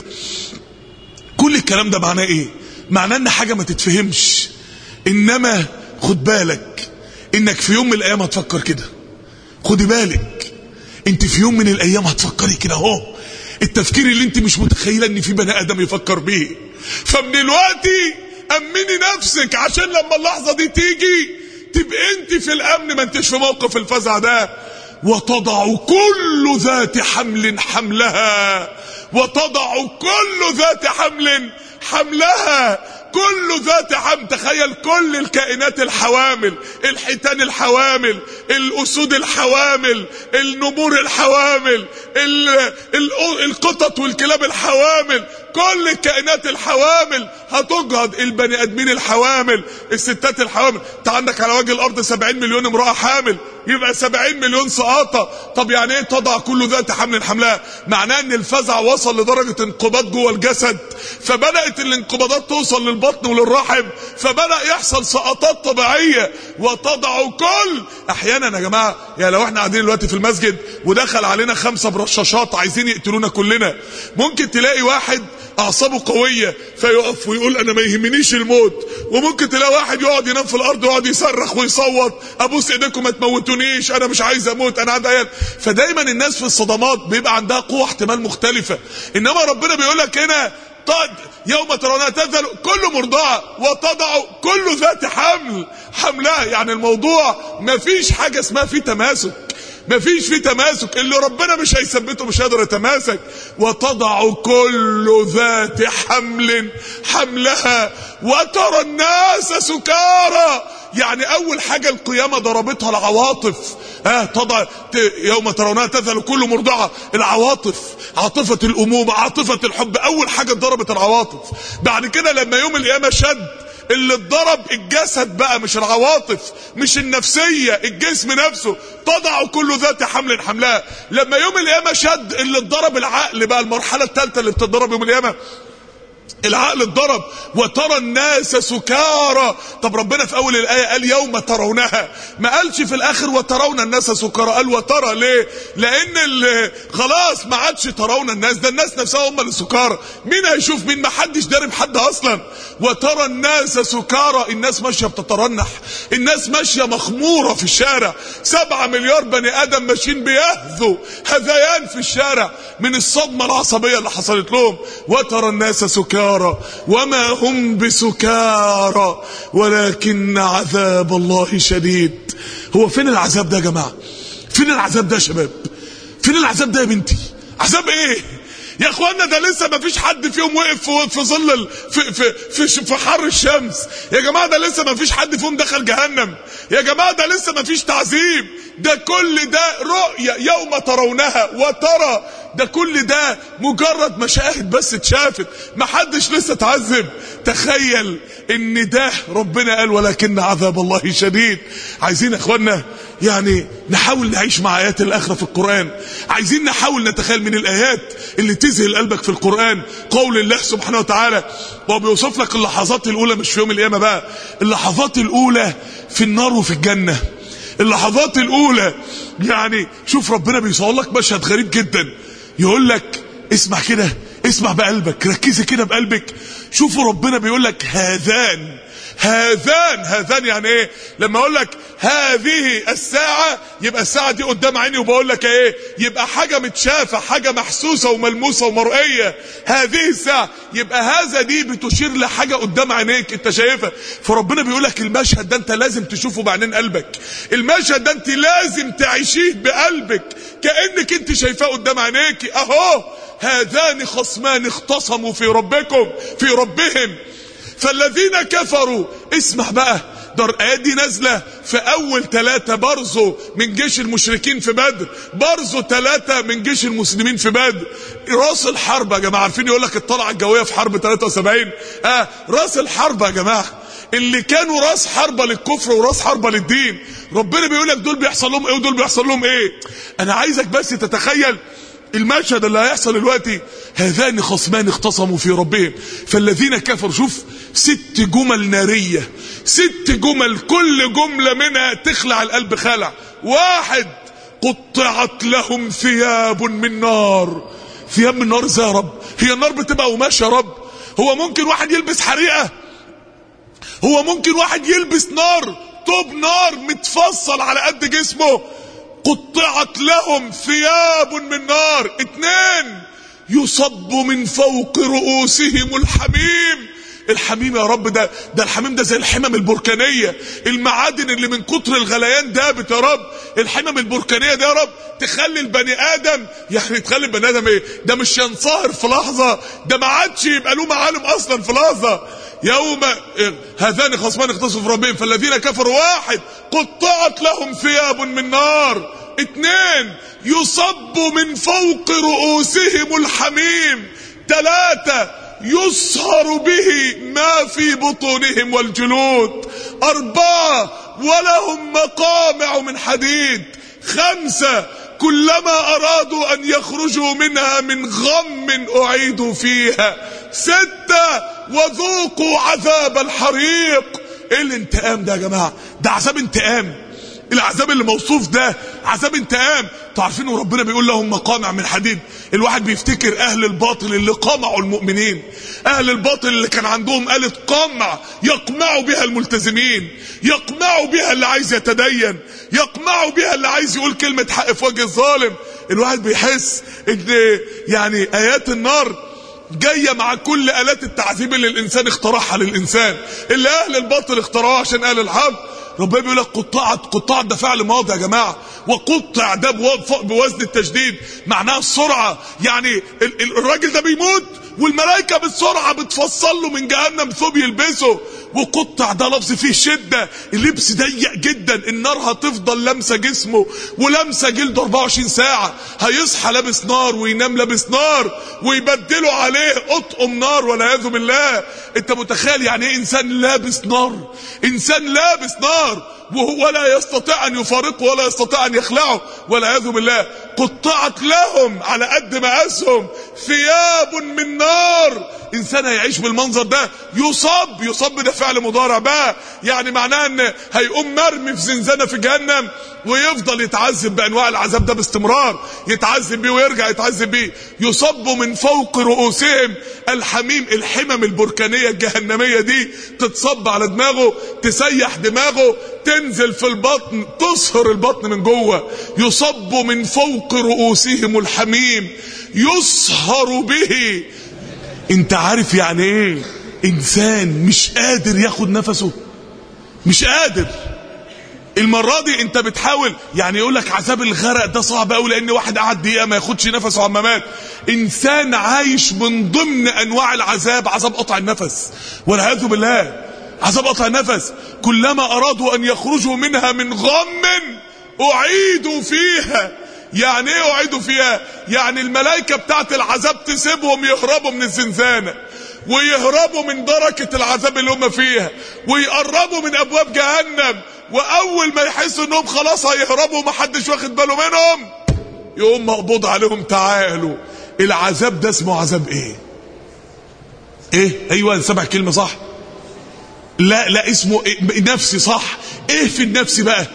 كل الكلام ده معناه ايه معناه ان حاجة ما تتفهمش انما خد بالك انك في يوم من الايام هتفكر كده خدي بالك انت في يوم من الايام هتفكري كده اهو التفكير اللي انت مش متخيله ان في بني ادم يفكر بيه فمن الوقت امني نفسك عشان لما اللحظه دي تيجي تبقى انت في الامن ما انتش في موقف الفزع ده وتضع كل ذات حمل حملها وتضع كل ذات حمل حملها كل ذات حمل تخيل كل الكائنات الحوامل الحيتان الحوامل الاسود الحوامل النمور الحوامل ال ال القطط والكلاب الحوامل كل الكائنات الحوامل هتجهض البني ادمين الحوامل الستات الحوامل انت عندك على وجه الارض 70 مليون امراه حامل يبقى 70 مليون سقاطه طب يعني ايه تضع كل ذات حمل حملها معناه ان الفزع وصل لدرجه انقباض جوه الجسد فبدات الانقباضات توصل للبطن وللرحم فبدا يحصل سقطات طبيعيه وتضع كل احيانا يا جماعه يعني لو احنا قاعدين دلوقتي في المسجد ودخل علينا خمسه برشاشات عايزين يقتلونا كلنا ممكن تلاقي واحد اعصابه قويه فيقف ويقول انا ما يهمنيش الموت وممكن تلاقي واحد يقعد ينام في الارض ويقعد يصرخ ويصوت ابوس ايديكم ما تموتونيش انا مش عايز اموت انا عندي عيال فدايما الناس في الصدمات بيبقى عندها قوه احتمال مختلفه انما ربنا بيقول لك هنا قد يوم ترونها تذل كل مرضعة وتضع كل ذات حمل حملها يعني الموضوع مفيش حاجة اسمها فيه تماسك مفيش فيه تماسك اللي ربنا مش هيثبته مش هيقدر يتماسك وتضع كل ذات حمل حملها وترى الناس سكارى يعني اول حاجة القيامة ضربتها العواطف ها تضع يوم ترونها تذهل كل مرضعة العواطف عاطفة الامومة عاطفة الحب اول حاجة ضربت العواطف بعد كده لما يوم القيامة شد اللي اتضرب الجسد بقى مش العواطف مش النفسية الجسم نفسه تضع كل ذات حمل حملها لما يوم القيامة شد اللي اتضرب العقل بقى المرحلة الثالثة اللي بتتضرب يوم القيامة العقل اتضرب وترى الناس سكارى طب ربنا في اول الايه قال يوم ترونها ما قالش في الاخر وترون الناس سكارى قال وترى ليه لان اللي خلاص ما عادش ترون الناس ده الناس نفسها هم اللي سكارى مين هيشوف مين ما حدش دارب حد اصلا وترى الناس سكارى الناس ماشيه بتترنح الناس ماشيه مخموره في الشارع سبعة مليار بني ادم ماشيين بيهذوا هذيان في الشارع من الصدمه العصبيه اللي حصلت لهم وترى الناس سكارى وما هم بسكارى ولكن عذاب الله شديد هو فين العذاب ده يا جماعه فين العذاب ده يا شباب فين العذاب ده يا بنتي عذاب ايه يا اخوانا ده لسه ما فيش حد فيهم وقف في, في ظل ال... في, في, في, في حر الشمس يا جماعه ده لسه ما فيش حد فيهم دخل جهنم يا جماعه ده لسه ما فيش تعذيب ده كل ده رؤية يوم ترونها وترى ده كل ده مجرد مشاهد بس اتشافت ما حدش لسه اتعذب تخيل ان ده ربنا قال ولكن عذاب الله شديد عايزين يا اخوانا يعني نحاول نعيش مع ايات الاخره في القران عايزين نحاول نتخيل من الايات اللي تذهل قلبك في القران قول الله سبحانه وتعالى وهو بيوصف لك اللحظات الاولى مش في يوم القيامه بقى اللحظات الاولى في النار وفي الجنه اللحظات الاولى يعني شوف ربنا بيصور لك مشهد غريب جدا يقول لك اسمع كده اسمع بقلبك ركزي كده بقلبك شوفوا ربنا بيقول لك هذان هذان هذان يعني ايه لما اقول لك هذه الساعة يبقى الساعة دي قدام عيني وبقول لك ايه يبقى حاجة متشافة حاجة محسوسة وملموسة ومرئية هذه الساعة يبقى هذا دي بتشير لحاجة قدام عينيك انت شايفها فربنا بيقول لك المشهد ده انت لازم تشوفه بعينين قلبك المشهد ده انت لازم تعيشيه بقلبك كأنك انت شايفاه قدام عينيك اهو هذان خصمان اختصموا في ربكم في ربهم فالذين كفروا اسمع بقى ده الايات دي نازله في اول ثلاثه برزوا من جيش المشركين في بدر برزوا ثلاثه من جيش المسلمين في بدر راس الحرب يا جماعه عارفين يقول لك الطلعه الجويه في حرب 73 اه راس الحرب يا جماعه اللي كانوا راس حربة للكفر وراس حربة للدين ربنا بيقول لك دول بيحصل لهم ايه ودول بيحصل لهم ايه انا عايزك بس تتخيل المشهد اللي هيحصل دلوقتي هذان خصمان اختصموا في ربهم فالذين كفروا شوف ست جمل نارية ست جمل كل جملة منها تخلع القلب خلع واحد قطعت لهم ثياب من نار ثياب من نار ازاي يا رب هي النار بتبقى قماش يا رب هو ممكن واحد يلبس حريقة هو ممكن واحد يلبس نار طوب نار متفصل على قد جسمه قطعت لهم ثياب من نار اتنين يصب من فوق رؤوسهم الحميم الحميم يا رب ده ده الحميم ده زي الحمم البركانيه المعادن اللي من كتر الغليان دابت يا رب الحمم البركانيه ده يا رب تخلي البني ادم يعني تخلي البني ادم ايه ده مش ينصهر في لحظه ده ما عادش يبقى له معالم اصلا في لحظه يوم هذان خصمان اختصوا في ربهم فالذين كفروا واحد قطعت لهم ثياب من نار اتنين يصب من فوق رؤوسهم الحميم تلاتة يصهر به ما في بطونهم والجلود أربعة ولهم مقامع من حديد خمسة كلما أرادوا أن يخرجوا منها من غم أعيدوا فيها ستة وذوقوا عذاب الحريق ايه الانتقام ده يا جماعة ده عذاب انتقام العذاب اللي موصوف ده عذاب انتقام تعرفين وربنا بيقول لهم مقامع من حديد الواحد بيفتكر اهل الباطل اللي قمعوا المؤمنين اهل الباطل اللي كان عندهم آلة قمع يقمعوا بها الملتزمين يقمعوا بها اللي عايز يتدين يقمعوا بها اللي عايز يقول كلمة حق في وجه الظالم الواحد بيحس ان يعني ايات النار جايه مع كل الات التعذيب اللي الانسان اخترعها للانسان اللي اهل الباطل اخترعوها عشان اهل الحق ربنا بيقول لك قطعت قطعت ده فعل ماضي يا جماعه وقطع ده بوزن التشديد معناها السرعه يعني ال ال الراجل ده بيموت والملائكه بالسرعه بتفصل له من جهنم ثوب يلبسه وقطع ده لفظ فيه شده اللبس ضيق جدا النار هتفضل لامسه جسمه ولامسه جلده 24 ساعه هيصحى لابس نار وينام لابس نار ويبدلوا عليه اطقم نار والعياذ بالله انت متخيل يعني ايه انسان لابس نار انسان لابس نار وهو لا يستطيع ان يفارقه ولا يستطيع ان يخلعه والعياذ بالله قطعت لهم على قد مقاسهم ثياب من نار انسان هيعيش بالمنظر ده يصاب يصاب ده فعل مضارع بقى يعني معناه ان هيقوم مرمي في زنزانه في جهنم ويفضل يتعذب بانواع العذاب ده باستمرار يتعذب بيه ويرجع يتعذب بيه يصب من فوق رؤوسهم الحميم الحمم البركانيه الجهنميه دي تتصب على دماغه تسيح دماغه تنزل في البطن تصهر البطن من جوه يصب من فوق رؤوسهم الحميم يصهر به انت عارف يعني ايه انسان مش قادر ياخد نفسه مش قادر المرة دي انت بتحاول يعني يقول لك عذاب الغرق ده صعب قوي لان واحد قعد دقيقة ما ياخدش نفسه عما مات انسان عايش من ضمن انواع العذاب عذاب قطع النفس والعياذ بالله عذاب قطع النفس كلما ارادوا ان يخرجوا منها من غم اعيدوا فيها يعني ايه اعيدوا فيها يعني الملائكة بتاعت العذاب تسيبهم يهربوا من الزنزانة ويهربوا من دركة العذاب اللي هم فيها ويقربوا من ابواب جهنم واول ما يحسوا انهم خلاص هيهربوا ومحدش واخد باله منهم يقوم مقبوض عليهم تعالوا العذاب ده اسمه عذاب ايه ايه ايوه سبع كلمة صح لا لا اسمه إيه؟ نفسي صح ايه في النفس بقى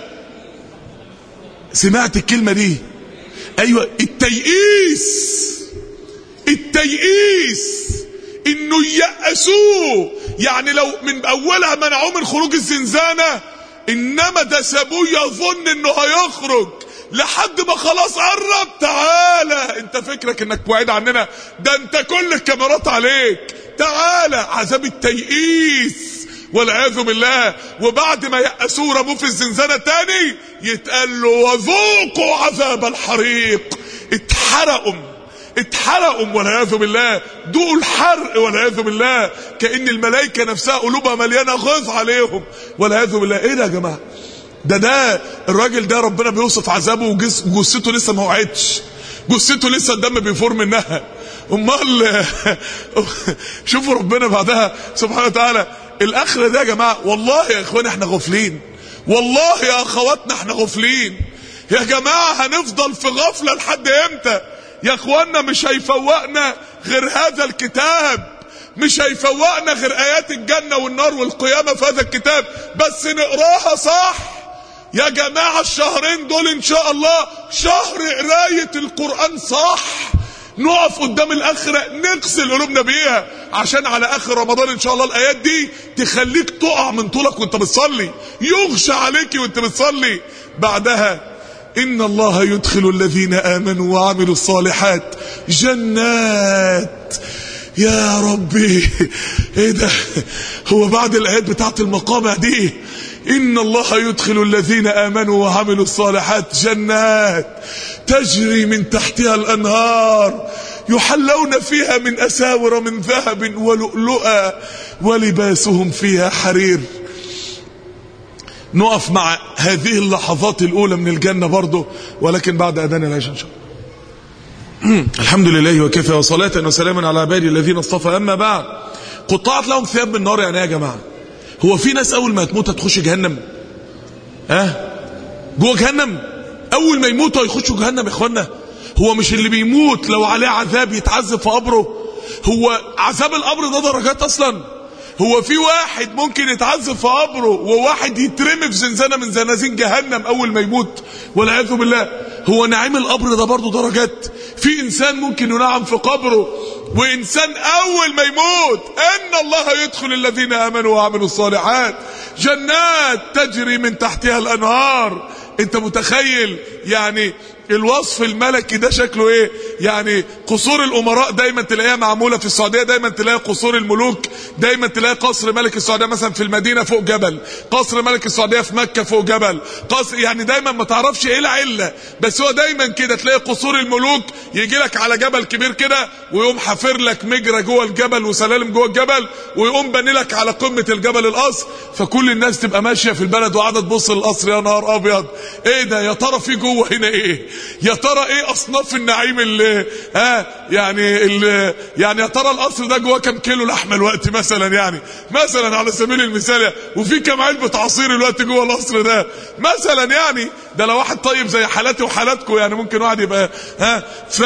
سمعت الكلمة دي ايوه التيئيس التيئيس انه ييأسوه يعني لو من اولها منعوه من خروج الزنزانة انما ده سابوه يظن انه هيخرج لحد ما خلاص قرب تعالى انت فكرك انك بعيد عننا ده انت كل الكاميرات عليك تعالى عذاب التيئيس والعياذ بالله وبعد ما يأسوه رموه في الزنزانة تاني يتقال له وذوقوا عذاب الحريق اتحرقوا اتحرقوا والعياذ بالله دوقوا الحرق والعياذ بالله كأن الملائكة نفسها قلوبها مليانة غيظ عليهم والعياذ بالله ايه ده يا جماعة ده ده الراجل ده ربنا بيوصف عذابه وجثته لسه ما وقعتش جثته لسه الدم بيفور منها امال شوفوا ربنا بعدها سبحانه وتعالى الاخره ده يا جماعه والله يا اخوان احنا غافلين والله يا اخواتنا احنا غافلين يا جماعه هنفضل في غفله لحد امتى يا اخوانا مش هيفوقنا غير هذا الكتاب مش هيفوقنا غير ايات الجنه والنار والقيامه في هذا الكتاب بس نقراها صح يا جماعه الشهرين دول ان شاء الله شهر قرايه القران صح نقف قدام الاخره نغسل قلوبنا بيها عشان على اخر رمضان ان شاء الله الايات دي تخليك تقع من طولك وانت بتصلي يغشى عليك وانت بتصلي بعدها ان الله يدخل الذين امنوا وعملوا الصالحات جنات يا ربي ايه ده هو بعد الايات بتاعت المقامة دي ان الله يدخل الذين امنوا وعملوا الصالحات جنات تجري من تحتها الانهار يحلون فيها من اساور من ذهب ولؤلؤا ولباسهم فيها حرير نقف مع هذه اللحظات الاولى من الجنة برضه ولكن بعد اذان العشاء ان شاء الله الحمد لله وكفى وصلاة وسلاما على عبادي الذين اصطفى أما بعد قطعت لهم ثياب من نار يعني ايه يا جماعة هو في ناس أول ما تموت هتخش جهنم ها أه؟ جوه جهنم أول ما يموتوا هيخشوا جهنم يا إخوانا هو مش اللي بيموت لو عليه عذاب يتعذب في قبره هو عذاب القبر ده درجات أصلا هو في واحد ممكن يتعذب في قبره وواحد يترمي في زنزانه من زنازين جهنم اول ما يموت والعياذ بالله هو نعيم القبر ده برضه درجات في انسان ممكن ينعم في قبره وانسان اول ما يموت ان الله يدخل الذين امنوا وعملوا الصالحات جنات تجري من تحتها الانهار انت متخيل يعني الوصف الملكي ده شكله ايه يعني قصور الامراء دايما تلاقيها معموله في السعوديه دايما تلاقي قصور الملوك دايما تلاقي قصر ملك السعوديه مثلا في المدينه فوق جبل قصر ملك السعوديه في مكه فوق جبل قصر يعني دايما ما تعرفش ايه العله بس هو دايما كده تلاقي قصور الملوك يجي لك على جبل كبير كده ويقوم حافر لك مجرى جوه الجبل وسلالم جوه الجبل ويقوم بني لك على قمه الجبل القصر فكل الناس تبقى ماشيه في البلد وقاعده تبص للقصر يا نهار ابيض ايه ده يا ترى في جوه هنا ايه يا ترى ايه اصناف النعيم اللي ها يعني اللي يعني يا ترى القصر ده جواه كام كيلو لحمه الوقت مثلا يعني مثلا على سبيل المثال وفي كام علبه عصير الوقت جوه القصر ده مثلا يعني ده لو واحد طيب زي حالاتي وحالاتكم يعني ممكن واحد يبقى ها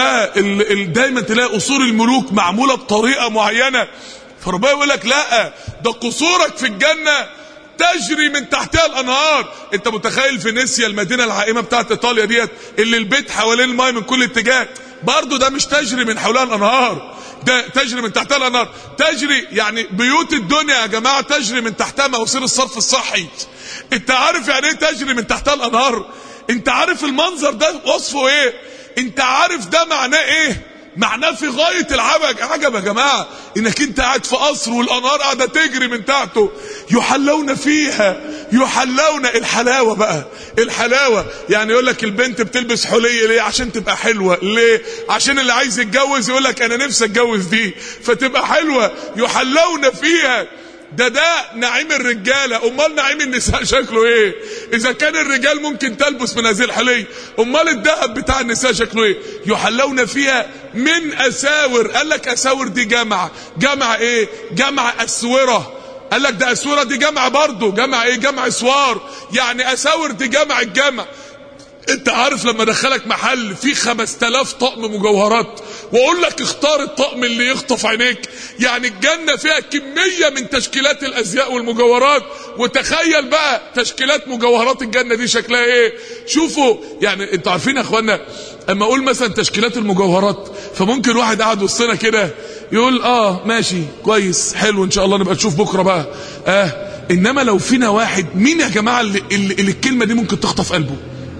فدايما تلاقي قصور الملوك معموله بطريقه معينه فربنا يقول لك لا ده قصورك في الجنه تجري من تحتها الانهار انت متخيل فينيسيا المدينه العائمه بتاعت ايطاليا ديت اللي البيت حوالين الماء من كل اتجاه برضه ده مش تجري من حولها الانهار ده تجري من تحتها الانهار تجري يعني بيوت الدنيا يا جماعه تجري من تحتها مواسير الصرف الصحي انت عارف يعني ايه تجري من تحتها الانهار انت عارف المنظر ده وصفه ايه انت عارف ده معناه ايه معناه في غاية العجب عجب يا جماعة انك انت قاعد في قصر والانهار قاعدة تجري من تحته يحلون فيها يحلون الحلاوة بقى الحلاوة يعني يقول لك البنت بتلبس حلية ليه عشان تبقى حلوة ليه عشان اللي عايز يتجوز يقول لك انا نفسي اتجوز دي فتبقى حلوة يحلون فيها ده ده نعيم الرجالة امال نعيم النساء شكله ايه اذا كان الرجال ممكن تلبس من هذه الحلية امال الذهب بتاع النساء شكله ايه يحلون فيها من اساور قال لك اساور دي جمع جمع ايه جمع اسورة قال لك ده اسورة دي جمع برضه جمع ايه جمع اسوار يعني اساور دي جمع الجمع انت عارف لما دخلك محل فيه 5000 طقم مجوهرات واقول لك اختار الطقم اللي يخطف عينيك يعني الجنة فيها كمية من تشكيلات الازياء والمجوهرات وتخيل بقى تشكيلات مجوهرات الجنة دي شكلها ايه شوفوا يعني انتوا عارفين يا اخوانا اما اقول مثلا تشكيلات المجوهرات فممكن واحد قاعد وسطنا كده يقول اه ماشي كويس حلو ان شاء الله نبقى نشوف بكره بقى اه انما لو فينا واحد مين يا جماعه اللي, اللي, اللي الكلمه دي ممكن تخطف قلبه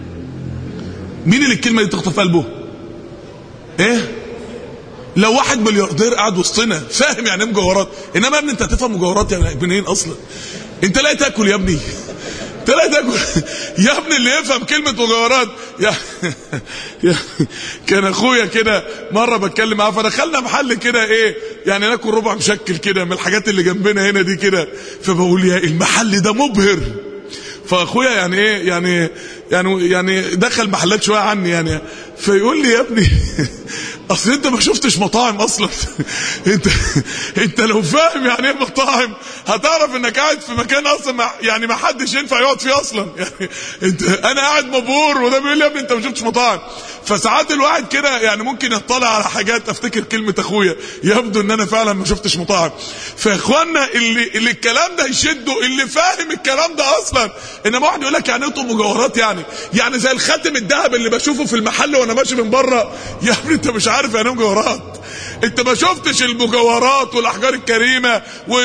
مين اللي الكلمه دي تخطف قلبه ايه لو واحد ملياردير قاعد وسطنا فاهم يعني ايه مجوهرات انما يا ابني انت هتفهم مجوهرات يعني منين اصلا انت لا تاكل يا ابني انت لا تاكل يا ابني اللي يفهم كلمه مجوهرات يا, يا كان اخويا كده مره بتكلم معاه فدخلنا محل كده ايه يعني ناكل ربع مشكل كده من الحاجات اللي جنبنا هنا دي كده فبقول يا المحل ده مبهر فاخويا يعني ايه يعني يعني يعني دخل محلات شويه عني يعني فيقول لي يا ابني اصل انت ما شفتش مطاعم اصلا انت انت لو فاهم يعني ايه مطاعم هتعرف انك قاعد في مكان اصلا ما يعني ما حدش ينفع يقعد فيه اصلا يعني انت انا قاعد مبهور وده بيقول لي يا ابني انت ما شفتش مطاعم فساعات الواحد كده يعني ممكن يطلع على حاجات افتكر كلمه اخويا يبدو ان انا فعلا ما شفتش مطاعم فاخواننا اللي اللي الكلام ده يشده اللي فاهم الكلام ده اصلا انما واحد يقول لك يعني انتوا مجوهرات يعني يعني زي الخاتم الذهب اللي بشوفه في المحل وانا ماشي من بره يا ابني انت مش عارف يعني ايه مجوهرات انت ما شفتش المجوهرات والاحجار الكريمه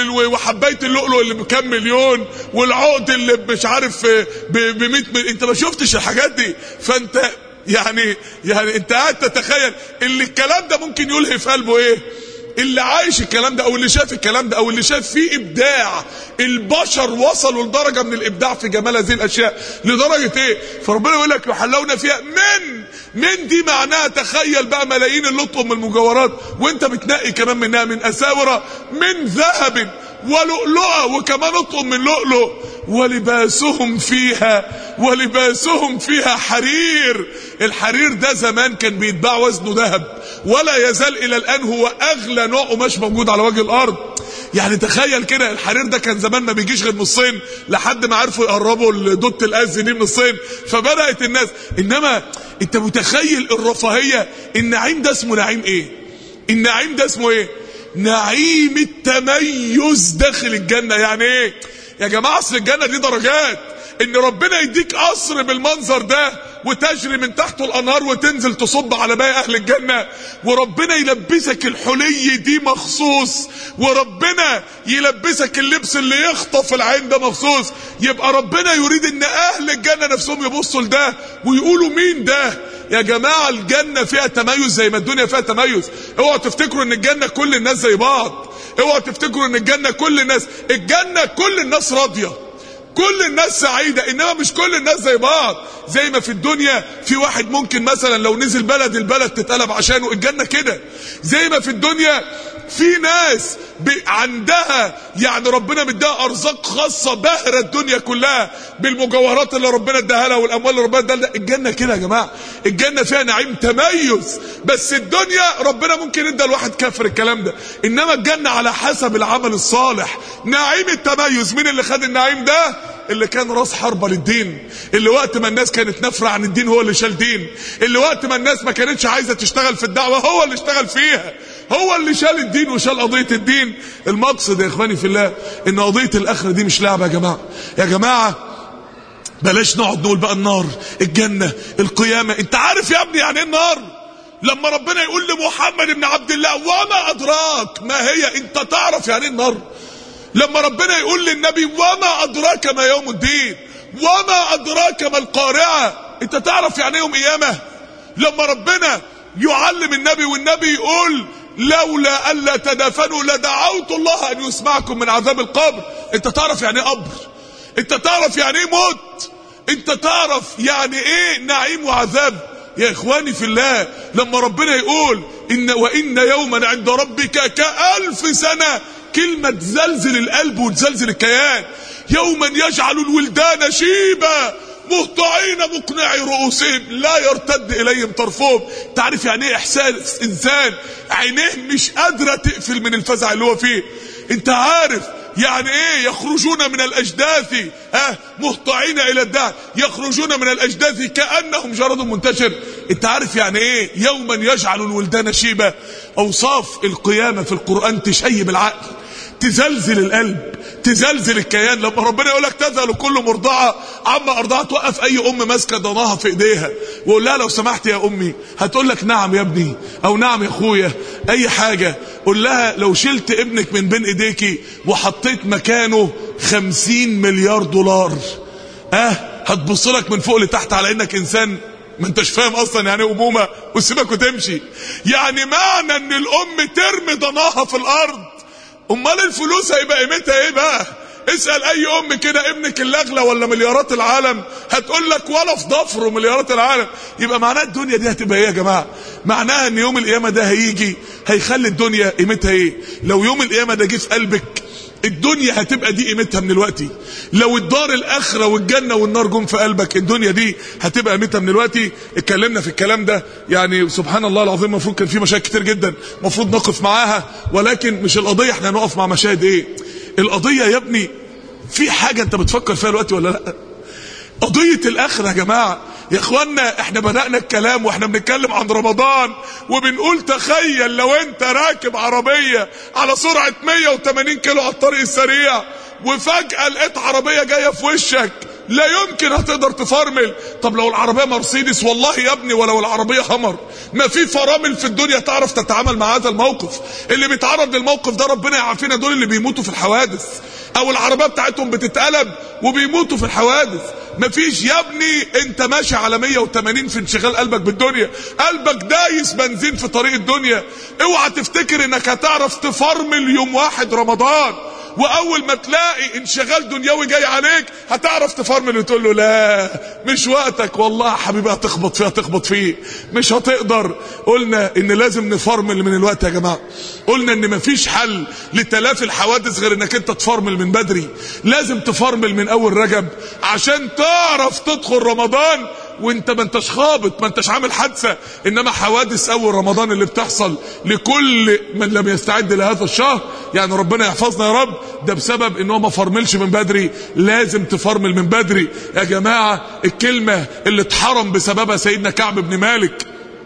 وحبايه اللؤلؤ اللي بكام مليون والعقد اللي مش عارف ب 100 انت ما شفتش الحاجات دي فانت يعني يعني انت قاعد تتخيل اللي الكلام ده ممكن يلهي في قلبه ايه اللي عايش الكلام ده او اللي شاف الكلام ده او اللي شاف فيه ابداع البشر وصلوا لدرجه من الابداع في جمال هذه الاشياء لدرجه ايه فربنا يقول لك يحلون فيها من من دي معناها تخيل بقى ملايين اللطم من المجوهرات وانت بتنقي كمان منها من اساوره من ذهب ولؤلؤه وكمان اطقم من لؤلؤ ولباسهم فيها ولباسهم فيها حرير الحرير ده زمان كان بيتباع وزنه ذهب ولا يزال الى الان هو اغلى نوع قماش موجود على وجه الارض يعني تخيل كده الحرير ده كان زمان ما بيجيش غير نصين لحد ما عرفوا يقربوا دوت الاز دي من نصين فبدات الناس انما انت متخيل الرفاهيه النعيم ده اسمه نعيم ايه النعيم ده اسمه ايه نعيم التميز داخل الجنه يعني ايه يا جماعه اصل الجنه دي درجات ان ربنا يديك قصر بالمنظر ده وتجري من تحته الانهار وتنزل تصب على باقي اهل الجنه وربنا يلبسك الحلي دي مخصوص وربنا يلبسك اللبس اللي يخطف العين ده مخصوص يبقى ربنا يريد ان اهل الجنه نفسهم يبصوا لده ويقولوا مين ده يا جماعه الجنه فيها تميز زي ما الدنيا فيها تميز اوعوا تفتكروا ان الجنه كل الناس زي بعض اوعوا تفتكروا ان الجنه كل الناس الجنه كل الناس راضيه كل الناس سعيدة انما مش كل الناس زي بعض زي ما في الدنيا في واحد ممكن مثلا لو نزل بلد البلد تتقلب عشانه الجنة كده زي ما في الدنيا في ناس عندها يعني ربنا مديها ارزاق خاصة باهرة الدنيا كلها بالمجوهرات اللي ربنا اداها لها والاموال اللي ربنا اداها لها الجنة كده يا جماعة الجنة فيها نعيم تميز بس الدنيا ربنا ممكن ادى الواحد كافر الكلام ده انما الجنة على حسب العمل الصالح نعيم التميز مين اللي خد النعيم ده اللي كان راس حربة للدين اللي وقت ما الناس كانت نافرة عن الدين هو اللي شال دين اللي وقت ما الناس ما كانتش عايزة تشتغل في الدعوة هو اللي اشتغل فيها هو اللي شال الدين وشال قضية الدين المقصد يا اخواني في الله ان قضية الاخرة دي مش لعبة يا جماعة يا جماعة بلاش نقعد نقول بقى النار الجنة القيامة انت عارف يا ابني يعني ايه النار لما ربنا يقول لمحمد بن عبد الله وما ادراك ما هي انت تعرف يعني ايه النار لما ربنا يقول للنبي وما أدراك ما يوم الدين وما أدراك ما القارعة انت تعرف يعني يوم قيامة لما ربنا يعلم النبي والنبي يقول لولا ألا تدافنوا لدعوت الله أن يسمعكم من عذاب القبر انت تعرف يعني ايه قبر انت تعرف يعني ايه موت انت تعرف يعني ايه نعيم وعذاب يا اخواني في الله لما ربنا يقول ان وان يوما عند ربك كألف سنة كلمة تزلزل القلب وتزلزل الكيان يوما يجعل الولدان شيبا مهطعين مقنعي رؤوسهم لا يرتد اليهم طرفهم تعرف يعني ايه احساس انسان عينيه مش قادره تقفل من الفزع اللي هو فيه انت عارف يعني ايه يخرجون من الاجداث ها مهطعين الى الدهر يخرجون من الاجداث كانهم جرد منتشر انت عارف يعني ايه يوما يجعل الولدان شيبا اوصاف القيامه في القران تشيب العقل تزلزل القلب تزلزل الكيان لما ربنا يقول لك تذهل كل مرضعه عما ارضعت توقف اي ام ماسكه ضناها في ايديها وقول لها لو سمحت يا امي هتقول لك نعم يا ابني او نعم يا اخويا اي حاجه قول لها لو شلت ابنك من بين ايديكي وحطيت مكانه خمسين مليار دولار اه هتبص لك من فوق لتحت على انك انسان ما انتش فاهم اصلا يعني امومه وسيبك وتمشي يعني معنى ان الام ترمي ضناها في الارض امال الفلوس هيبقى قيمتها ايه بقى اسال اي ام كده ابنك الاغلى ولا مليارات العالم هتقول لك ولا في ضفره مليارات العالم يبقى معناها الدنيا دي هتبقى ايه يا جماعه معناها ان يوم القيامه ده هيجي هيخلي الدنيا قيمتها ايه لو يوم القيامه ده جه في قلبك الدنيا هتبقى دي قيمتها من الوقت لو الدار الاخره والجنه والنار جم في قلبك الدنيا دي هتبقى قيمتها من الوقت اتكلمنا في الكلام ده يعني سبحان الله العظيم المفروض كان في مشاكل كتير جدا المفروض نقف معاها ولكن مش القضيه احنا هنقف مع مشاهد ايه القضيه يا ابني في حاجه انت بتفكر فيها دلوقتي ولا لا قضيه الاخره يا جماعه يا اخوانا احنا بدأنا الكلام واحنا بنتكلم عن رمضان وبنقول تخيل لو انت راكب عربية على سرعة 180 كيلو على الطريق السريع وفجأة لقيت عربية جاية في وشك لا يمكن هتقدر تفرمل طب لو العربية مرسيدس والله يا ابني ولو العربية همر ما في فرامل في الدنيا تعرف تتعامل مع هذا الموقف اللي بيتعرض للموقف ده ربنا يعافينا دول اللي بيموتوا في الحوادث او العربية بتاعتهم بتتقلب وبيموتوا في الحوادث مفيش يا ابني انت ماشي على 180 في انشغال قلبك بالدنيا قلبك دايس بنزين في طريق الدنيا اوعى تفتكر انك هتعرف تفرمل يوم واحد رمضان واول ما تلاقي انشغال دنيوي جاي عليك هتعرف تفرمل وتقول له لا مش وقتك والله يا حبيبي هتخبط فيه هتخبط فيه مش هتقدر قلنا ان لازم نفرمل من الوقت يا جماعه قلنا ان مفيش حل لتلافي الحوادث غير انك انت تفرمل من بدري لازم تفرمل من اول رجب عشان تعرف تدخل رمضان وانت ما انتش خابط ما انتش عامل حادثه انما حوادث اول رمضان اللي بتحصل لكل من لم يستعد لهذا الشهر يعني ربنا يحفظنا يا رب ده بسبب ان هو ما فرملش من بدري لازم تفرمل من بدري يا جماعه الكلمه اللي اتحرم بسببها سيدنا كعب بن مالك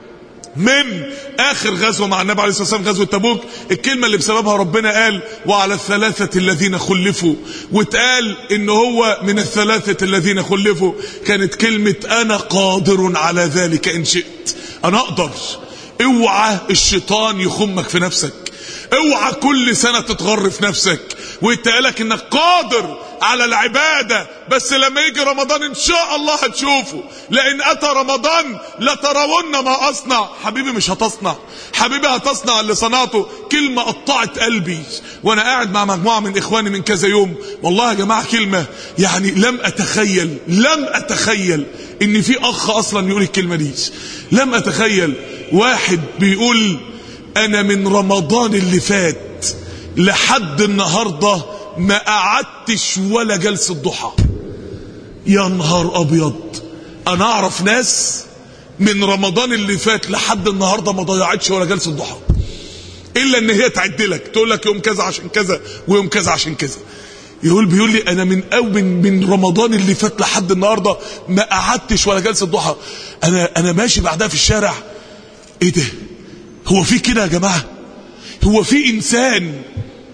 من اخر غزوه مع النبي عليه الصلاه والسلام غزوه تبوك الكلمه اللي بسببها ربنا قال وعلى الثلاثه الذين خلفوا واتقال ان هو من الثلاثه الذين خلفوا كانت كلمه انا قادر على ذلك ان شئت انا اقدر اوعى الشيطان يخمك في نفسك اوعى كل سنه تتغر في نفسك ويتقالك انك قادر على العبادة بس لما يجي رمضان ان شاء الله هتشوفه لان اتى رمضان لترون ما اصنع حبيبي مش هتصنع حبيبي هتصنع اللي صنعته كلمة قطعت قلبي وانا قاعد مع مجموعة من اخواني من كذا يوم والله يا جماعة كلمة يعني لم اتخيل لم اتخيل ان في اخ اصلا يقول الكلمة دي لم اتخيل واحد بيقول انا من رمضان اللي فات لحد النهارده ما قعدتش ولا جلسة ضحى يا نهار ابيض انا اعرف ناس من رمضان اللي فات لحد النهارده ما ضيعتش ولا جلسة ضحى الا ان هي تعد لك تقول لك يوم كذا عشان كذا ويوم كذا عشان كذا يقول بيقول لي انا من أو من من رمضان اللي فات لحد النهارده ما قعدتش ولا جلسة ضحى انا انا ماشي بعدها في الشارع ايه ده هو في كده يا جماعه هو في انسان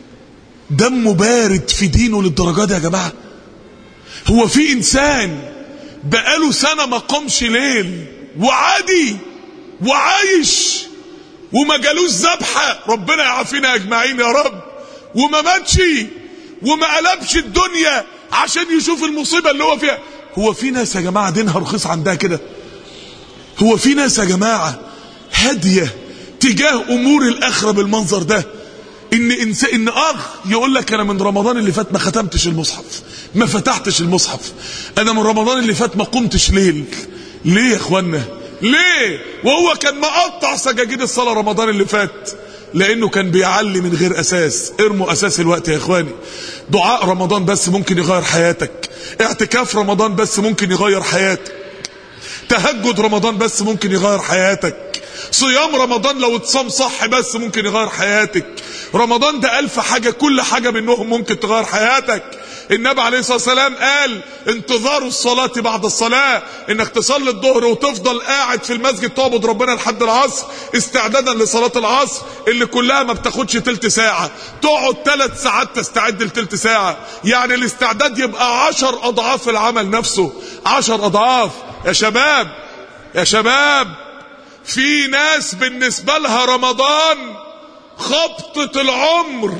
دمه بارد في دينه للدرجه دي يا جماعه هو في انسان بقاله سنه ما قامش ليل وعادي وعايش وما جالوش ذبحه ربنا يعافينا اجمعين يا رب وما ماتش وما قلبش الدنيا عشان يشوف المصيبه اللي هو فيها هو في ناس يا جماعه دينها رخيص عندها كده هو في ناس يا جماعه هاديه تجاه امور الاخره بالمنظر ده ان انسان ان اخ يقول لك انا من رمضان اللي فات ما ختمتش المصحف ما فتحتش المصحف انا من رمضان اللي فات ما قمتش ليل ليه يا اخوانا ليه وهو كان مقطع سجاجيد الصلاه رمضان اللي فات لانه كان بيعلي من غير اساس ارموا اساس الوقت يا اخواني دعاء رمضان بس ممكن يغير حياتك اعتكاف رمضان بس ممكن يغير حياتك تهجد رمضان بس ممكن يغير حياتك صيام رمضان لو اتصام صح بس ممكن يغير حياتك رمضان ده ألف حاجة كل حاجة منهم ممكن تغير حياتك النبي عليه الصلاة والسلام قال انتظار الصلاة بعد الصلاة انك تصلي الظهر وتفضل قاعد في المسجد تعبد ربنا لحد العصر استعدادا لصلاة العصر اللي كلها ما بتاخدش تلت ساعة تقعد ثلاث ساعات تستعد لتلت ساعة يعني الاستعداد يبقى عشر اضعاف العمل نفسه عشر اضعاف يا شباب يا شباب في ناس بالنسبة لها رمضان خبطة العمر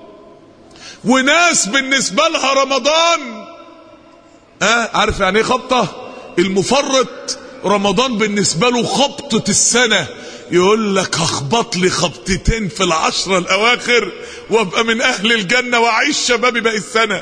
وناس بالنسبة لها رمضان اه عارف يعني ايه خبطة المفرط رمضان بالنسبة له خبطة السنة يقول لك هخبط لي خبطتين في العشرة الاواخر وابقى من اهل الجنة واعيش شبابي باقي السنة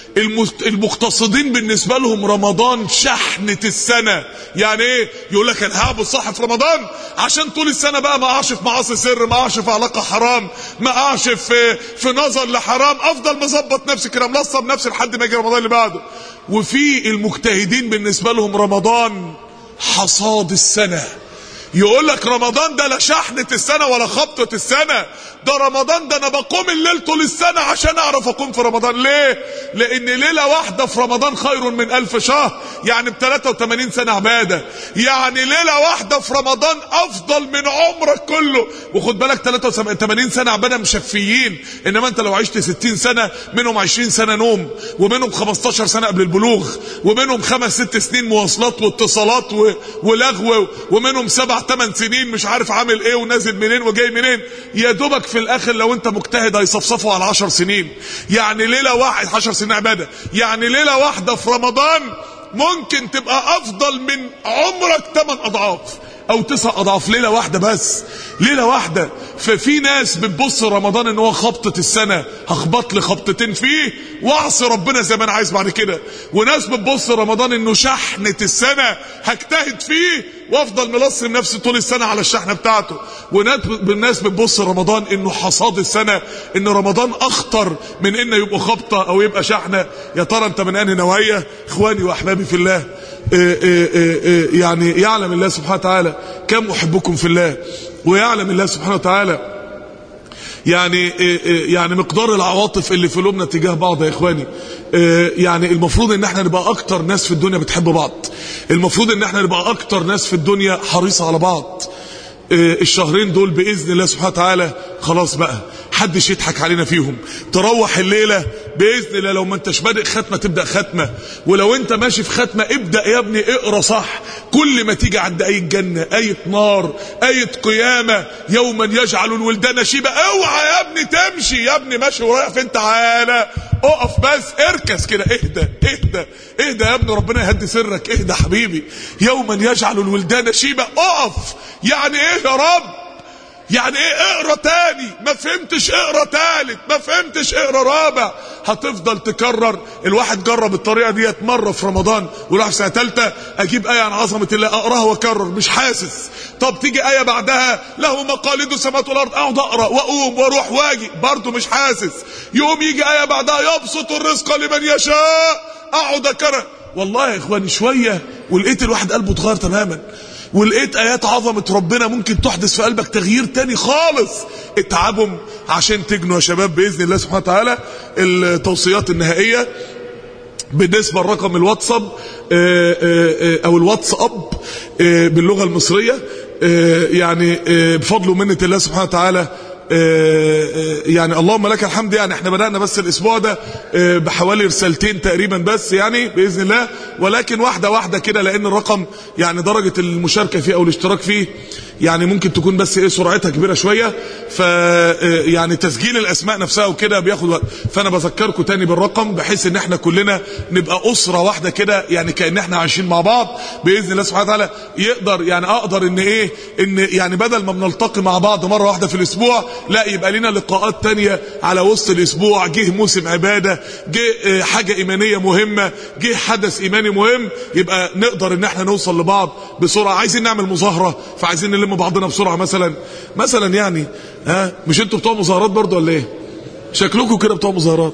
المقتصدين بالنسبة لهم رمضان شحنة السنة يعني ايه يقول لك انا هعبد صح في رمضان عشان طول السنة بقى ما اقعش في معاصي سر ما اقعش في علاقة حرام ما اقعش في في نظر لحرام افضل مظبط نفسي كده ملصم نفسي لحد ما يجي رمضان اللي بعده وفي المجتهدين بالنسبة لهم رمضان حصاد السنة يقول لك رمضان ده لا شحنة السنة ولا خبطة السنة ده رمضان ده انا بقوم الليل طول السنة عشان اعرف اقوم في رمضان ليه لان ليلة واحدة في رمضان خير من الف شهر يعني ب 83 سنة عبادة يعني ليلة واحدة في رمضان افضل من عمرك كله وخد بالك 83 سنة عبادة مشفيين انما انت لو عشت 60 سنة منهم 20 سنة نوم ومنهم 15 سنة قبل البلوغ ومنهم خمس ست سنين مواصلات واتصالات و... ولغو ومنهم سبع ثمان سنين مش عارف عامل ايه ونازل منين وجاي منين يا دوبك في الاخر لو انت مجتهد هيصفصفوا على 10 سنين يعني ليله واحد 10 سنين عباده يعني ليله واحده في رمضان ممكن تبقى افضل من عمرك 8 اضعاف او تسع اضعاف ليله واحده بس ليله واحده ففي ناس بتبص رمضان ان هو خبطه السنه هخبط لي خبطتين فيه واعصي ربنا زي ما انا عايز بعد كده وناس بتبص رمضان انه شحنه السنه هجتهد فيه وافضل ملصم نفسي طول السنه على الشحنه بتاعته وناس بتبص رمضان انه حصاد السنه ان رمضان اخطر من انه يبقى خبطه او يبقى شحنه يا ترى انت من انهي نوعيه اخواني واحبابي في الله إيه إيه إيه يعني يعلم الله سبحانه وتعالى كم احبكم في الله ويعلم الله سبحانه وتعالى يعني يعني مقدار العواطف اللي في قلوبنا تجاه بعض يا اخواني يعني المفروض ان احنا نبقى اكتر ناس في الدنيا بتحب بعض المفروض ان احنا نبقى اكتر ناس في الدنيا حريصه على بعض الشهرين دول باذن الله سبحانه وتعالى خلاص بقى حدش يضحك علينا فيهم تروح الليله باذن الله لو ما انتش بادئ ختمه تبدا ختمه ولو انت ماشي في ختمه ابدا يا ابني اقرا صح كل ما تيجي عند ايه جنه ايه نار ايه قيامه يوما يجعل الولدان شيبا اوعى يا ابني تمشي يا ابني ماشي ورايح فين تعالى اقف بس اركز كده اهدى اهدى اهدى يا ابني ربنا يهدي سرك اهدى حبيبي يوما يجعل الولدان شيبا اقف يعني ايه يا رب يعني ايه اقرا تاني ما فهمتش اقرا تالت ما فهمتش اقرا رابع هتفضل تكرر الواحد جرب الطريقه ديت مره في رمضان وراح سنه ثالثه اجيب ايه عن عظمه الله اقراها واكرر مش حاسس طب تيجي ايه بعدها له مقاليد السماوات والارض اقعد اقرا واقوم واروح واجي برضه مش حاسس يوم يجي ايه بعدها يبسط الرزق لمن يشاء اقعد اكرر والله يا اخواني شويه ولقيت الواحد قلبه اتغير تماما ولقيت ايات عظمه ربنا ممكن تحدث في قلبك تغيير تاني خالص اتعبوا عشان تجنوا يا شباب باذن الله سبحانه وتعالى التوصيات النهائيه بالنسبه لرقم الواتساب او الواتساب باللغه المصريه يعني بفضل ومنه الله سبحانه وتعالى يعني اللهم لك الحمد يعني احنا بدأنا بس الاسبوع ده بحوالي رسالتين تقريبا بس يعني باذن الله ولكن واحده واحده كده لان الرقم يعني درجه المشاركه فيه او الاشتراك فيه يعني ممكن تكون بس ايه سرعتها كبيره شويه ف يعني تسجيل الاسماء نفسها وكده بياخد وقت فانا بذكركم تاني بالرقم بحيث ان احنا كلنا نبقى اسره واحده كده يعني كان احنا عايشين مع بعض باذن الله سبحانه وتعالى يقدر يعني اقدر ان ايه ان يعني بدل ما بنلتقي مع بعض مره واحده في الاسبوع لا يبقى لنا لقاءات تانية على وسط الاسبوع جه موسم عباده جه حاجه ايمانيه مهمه جه حدث ايماني مهم يبقى نقدر ان احنا نوصل لبعض بسرعه عايزين نعمل مظاهره فعايزين نلم بعضنا بسرعه مثلا مثلا يعني ها مش انتوا بتوع مظاهرات برضو ولا ايه شكلكم كده بتوع مظاهرات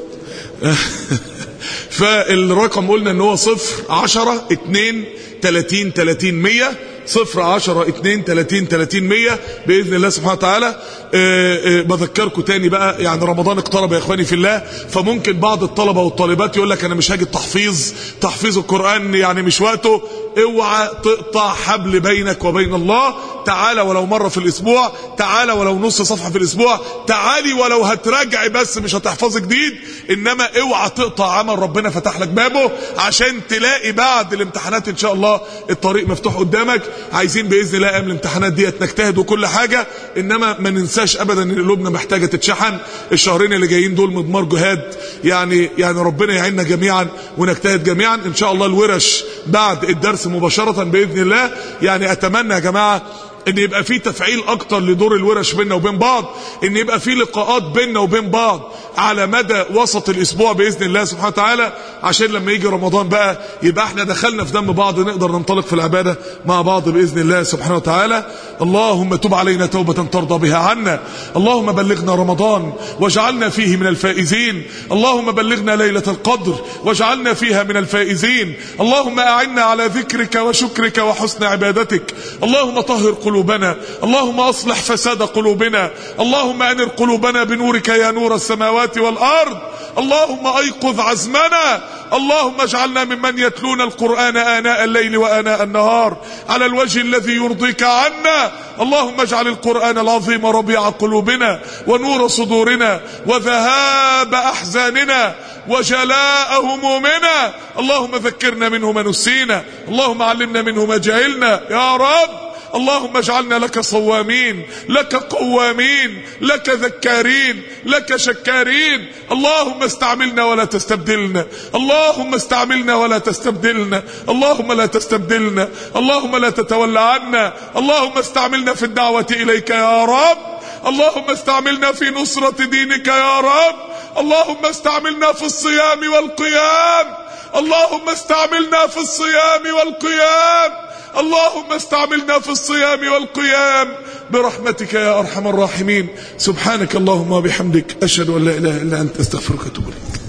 فالرقم قلنا ان هو صفر عشرة اتنين تلاتين تلاتين مية صفر عشرة اتنين تلاتين تلاتين مية بإذن الله سبحانه وتعالى آه، آه، بذكركم تاني بقى يعني رمضان اقترب يا إخواني في الله فممكن بعض الطلبة والطالبات يقول لك أنا مش هاجي التحفيظ تحفيظ القرآن يعني مش وقته اوعى تقطع حبل بينك وبين الله تعالى ولو مرة في الاسبوع تعالى ولو نص صفحة في الاسبوع تعالي ولو هتراجعي بس مش هتحفظي جديد انما اوعى تقطع عمل ربنا فتح لك بابه عشان تلاقي بعد الامتحانات ان شاء الله الطريق مفتوح قدامك عايزين باذن الله ايام الامتحانات ديت نجتهد وكل حاجة انما ما ننساش ابدا ان قلوبنا محتاجة تتشحن الشهرين اللي جايين دول مضمار جهاد يعني يعني ربنا يعيننا جميعا ونجتهد جميعا ان شاء الله الورش بعد الدرس مباشرة باذن الله يعني اتمنى يا جماعة ان يبقى في تفعيل اكتر لدور الورش بيننا وبين بعض ان يبقى في لقاءات بيننا وبين بعض على مدى وسط الاسبوع باذن الله سبحانه وتعالى عشان لما يجي رمضان بقى يبقى احنا دخلنا في دم بعض نقدر ننطلق في العباده مع بعض باذن الله سبحانه وتعالى اللهم تب علينا توبه ترضى بها عنا اللهم بلغنا رمضان واجعلنا فيه من الفائزين اللهم بلغنا ليله القدر واجعلنا فيها من الفائزين اللهم اعنا على ذكرك وشكرك وحسن عبادتك اللهم طهر قلوبنا اللهم اصلح فساد قلوبنا اللهم انر قلوبنا بنورك يا نور السماوات والارض اللهم ايقظ عزمنا اللهم اجعلنا ممن يتلون القرآن آناء الليل وآناء النهار على الوجه الذي يرضيك عنا اللهم اجعل القرآن العظيم ربيع قلوبنا ونور صدورنا وذهاب أحزاننا وجلاء همومنا اللهم ذكرنا منه ما نسينا اللهم علمنا منه ما جهلنا يا رب اللهم اجعلنا لك صوامين لك قوامين لك ذكارين لك شكارين اللهم استعملنا ولا تستبدلنا اللهم استعملنا ولا تستبدلنا اللهم لا تستبدلنا اللهم لا تتولى عنا اللهم استعملنا في الدعوة إليك يا رب اللهم استعملنا في نصرة دينك يا رب اللهم استعملنا في الصيام والقيام اللهم استعملنا في الصيام والقيام اللهم استعملنا في الصيام والقيام برحمتك يا أرحم الراحمين سبحانك اللهم وبحمدك أشهد أن لا إله إلا أنت استغفرك واتوب إليك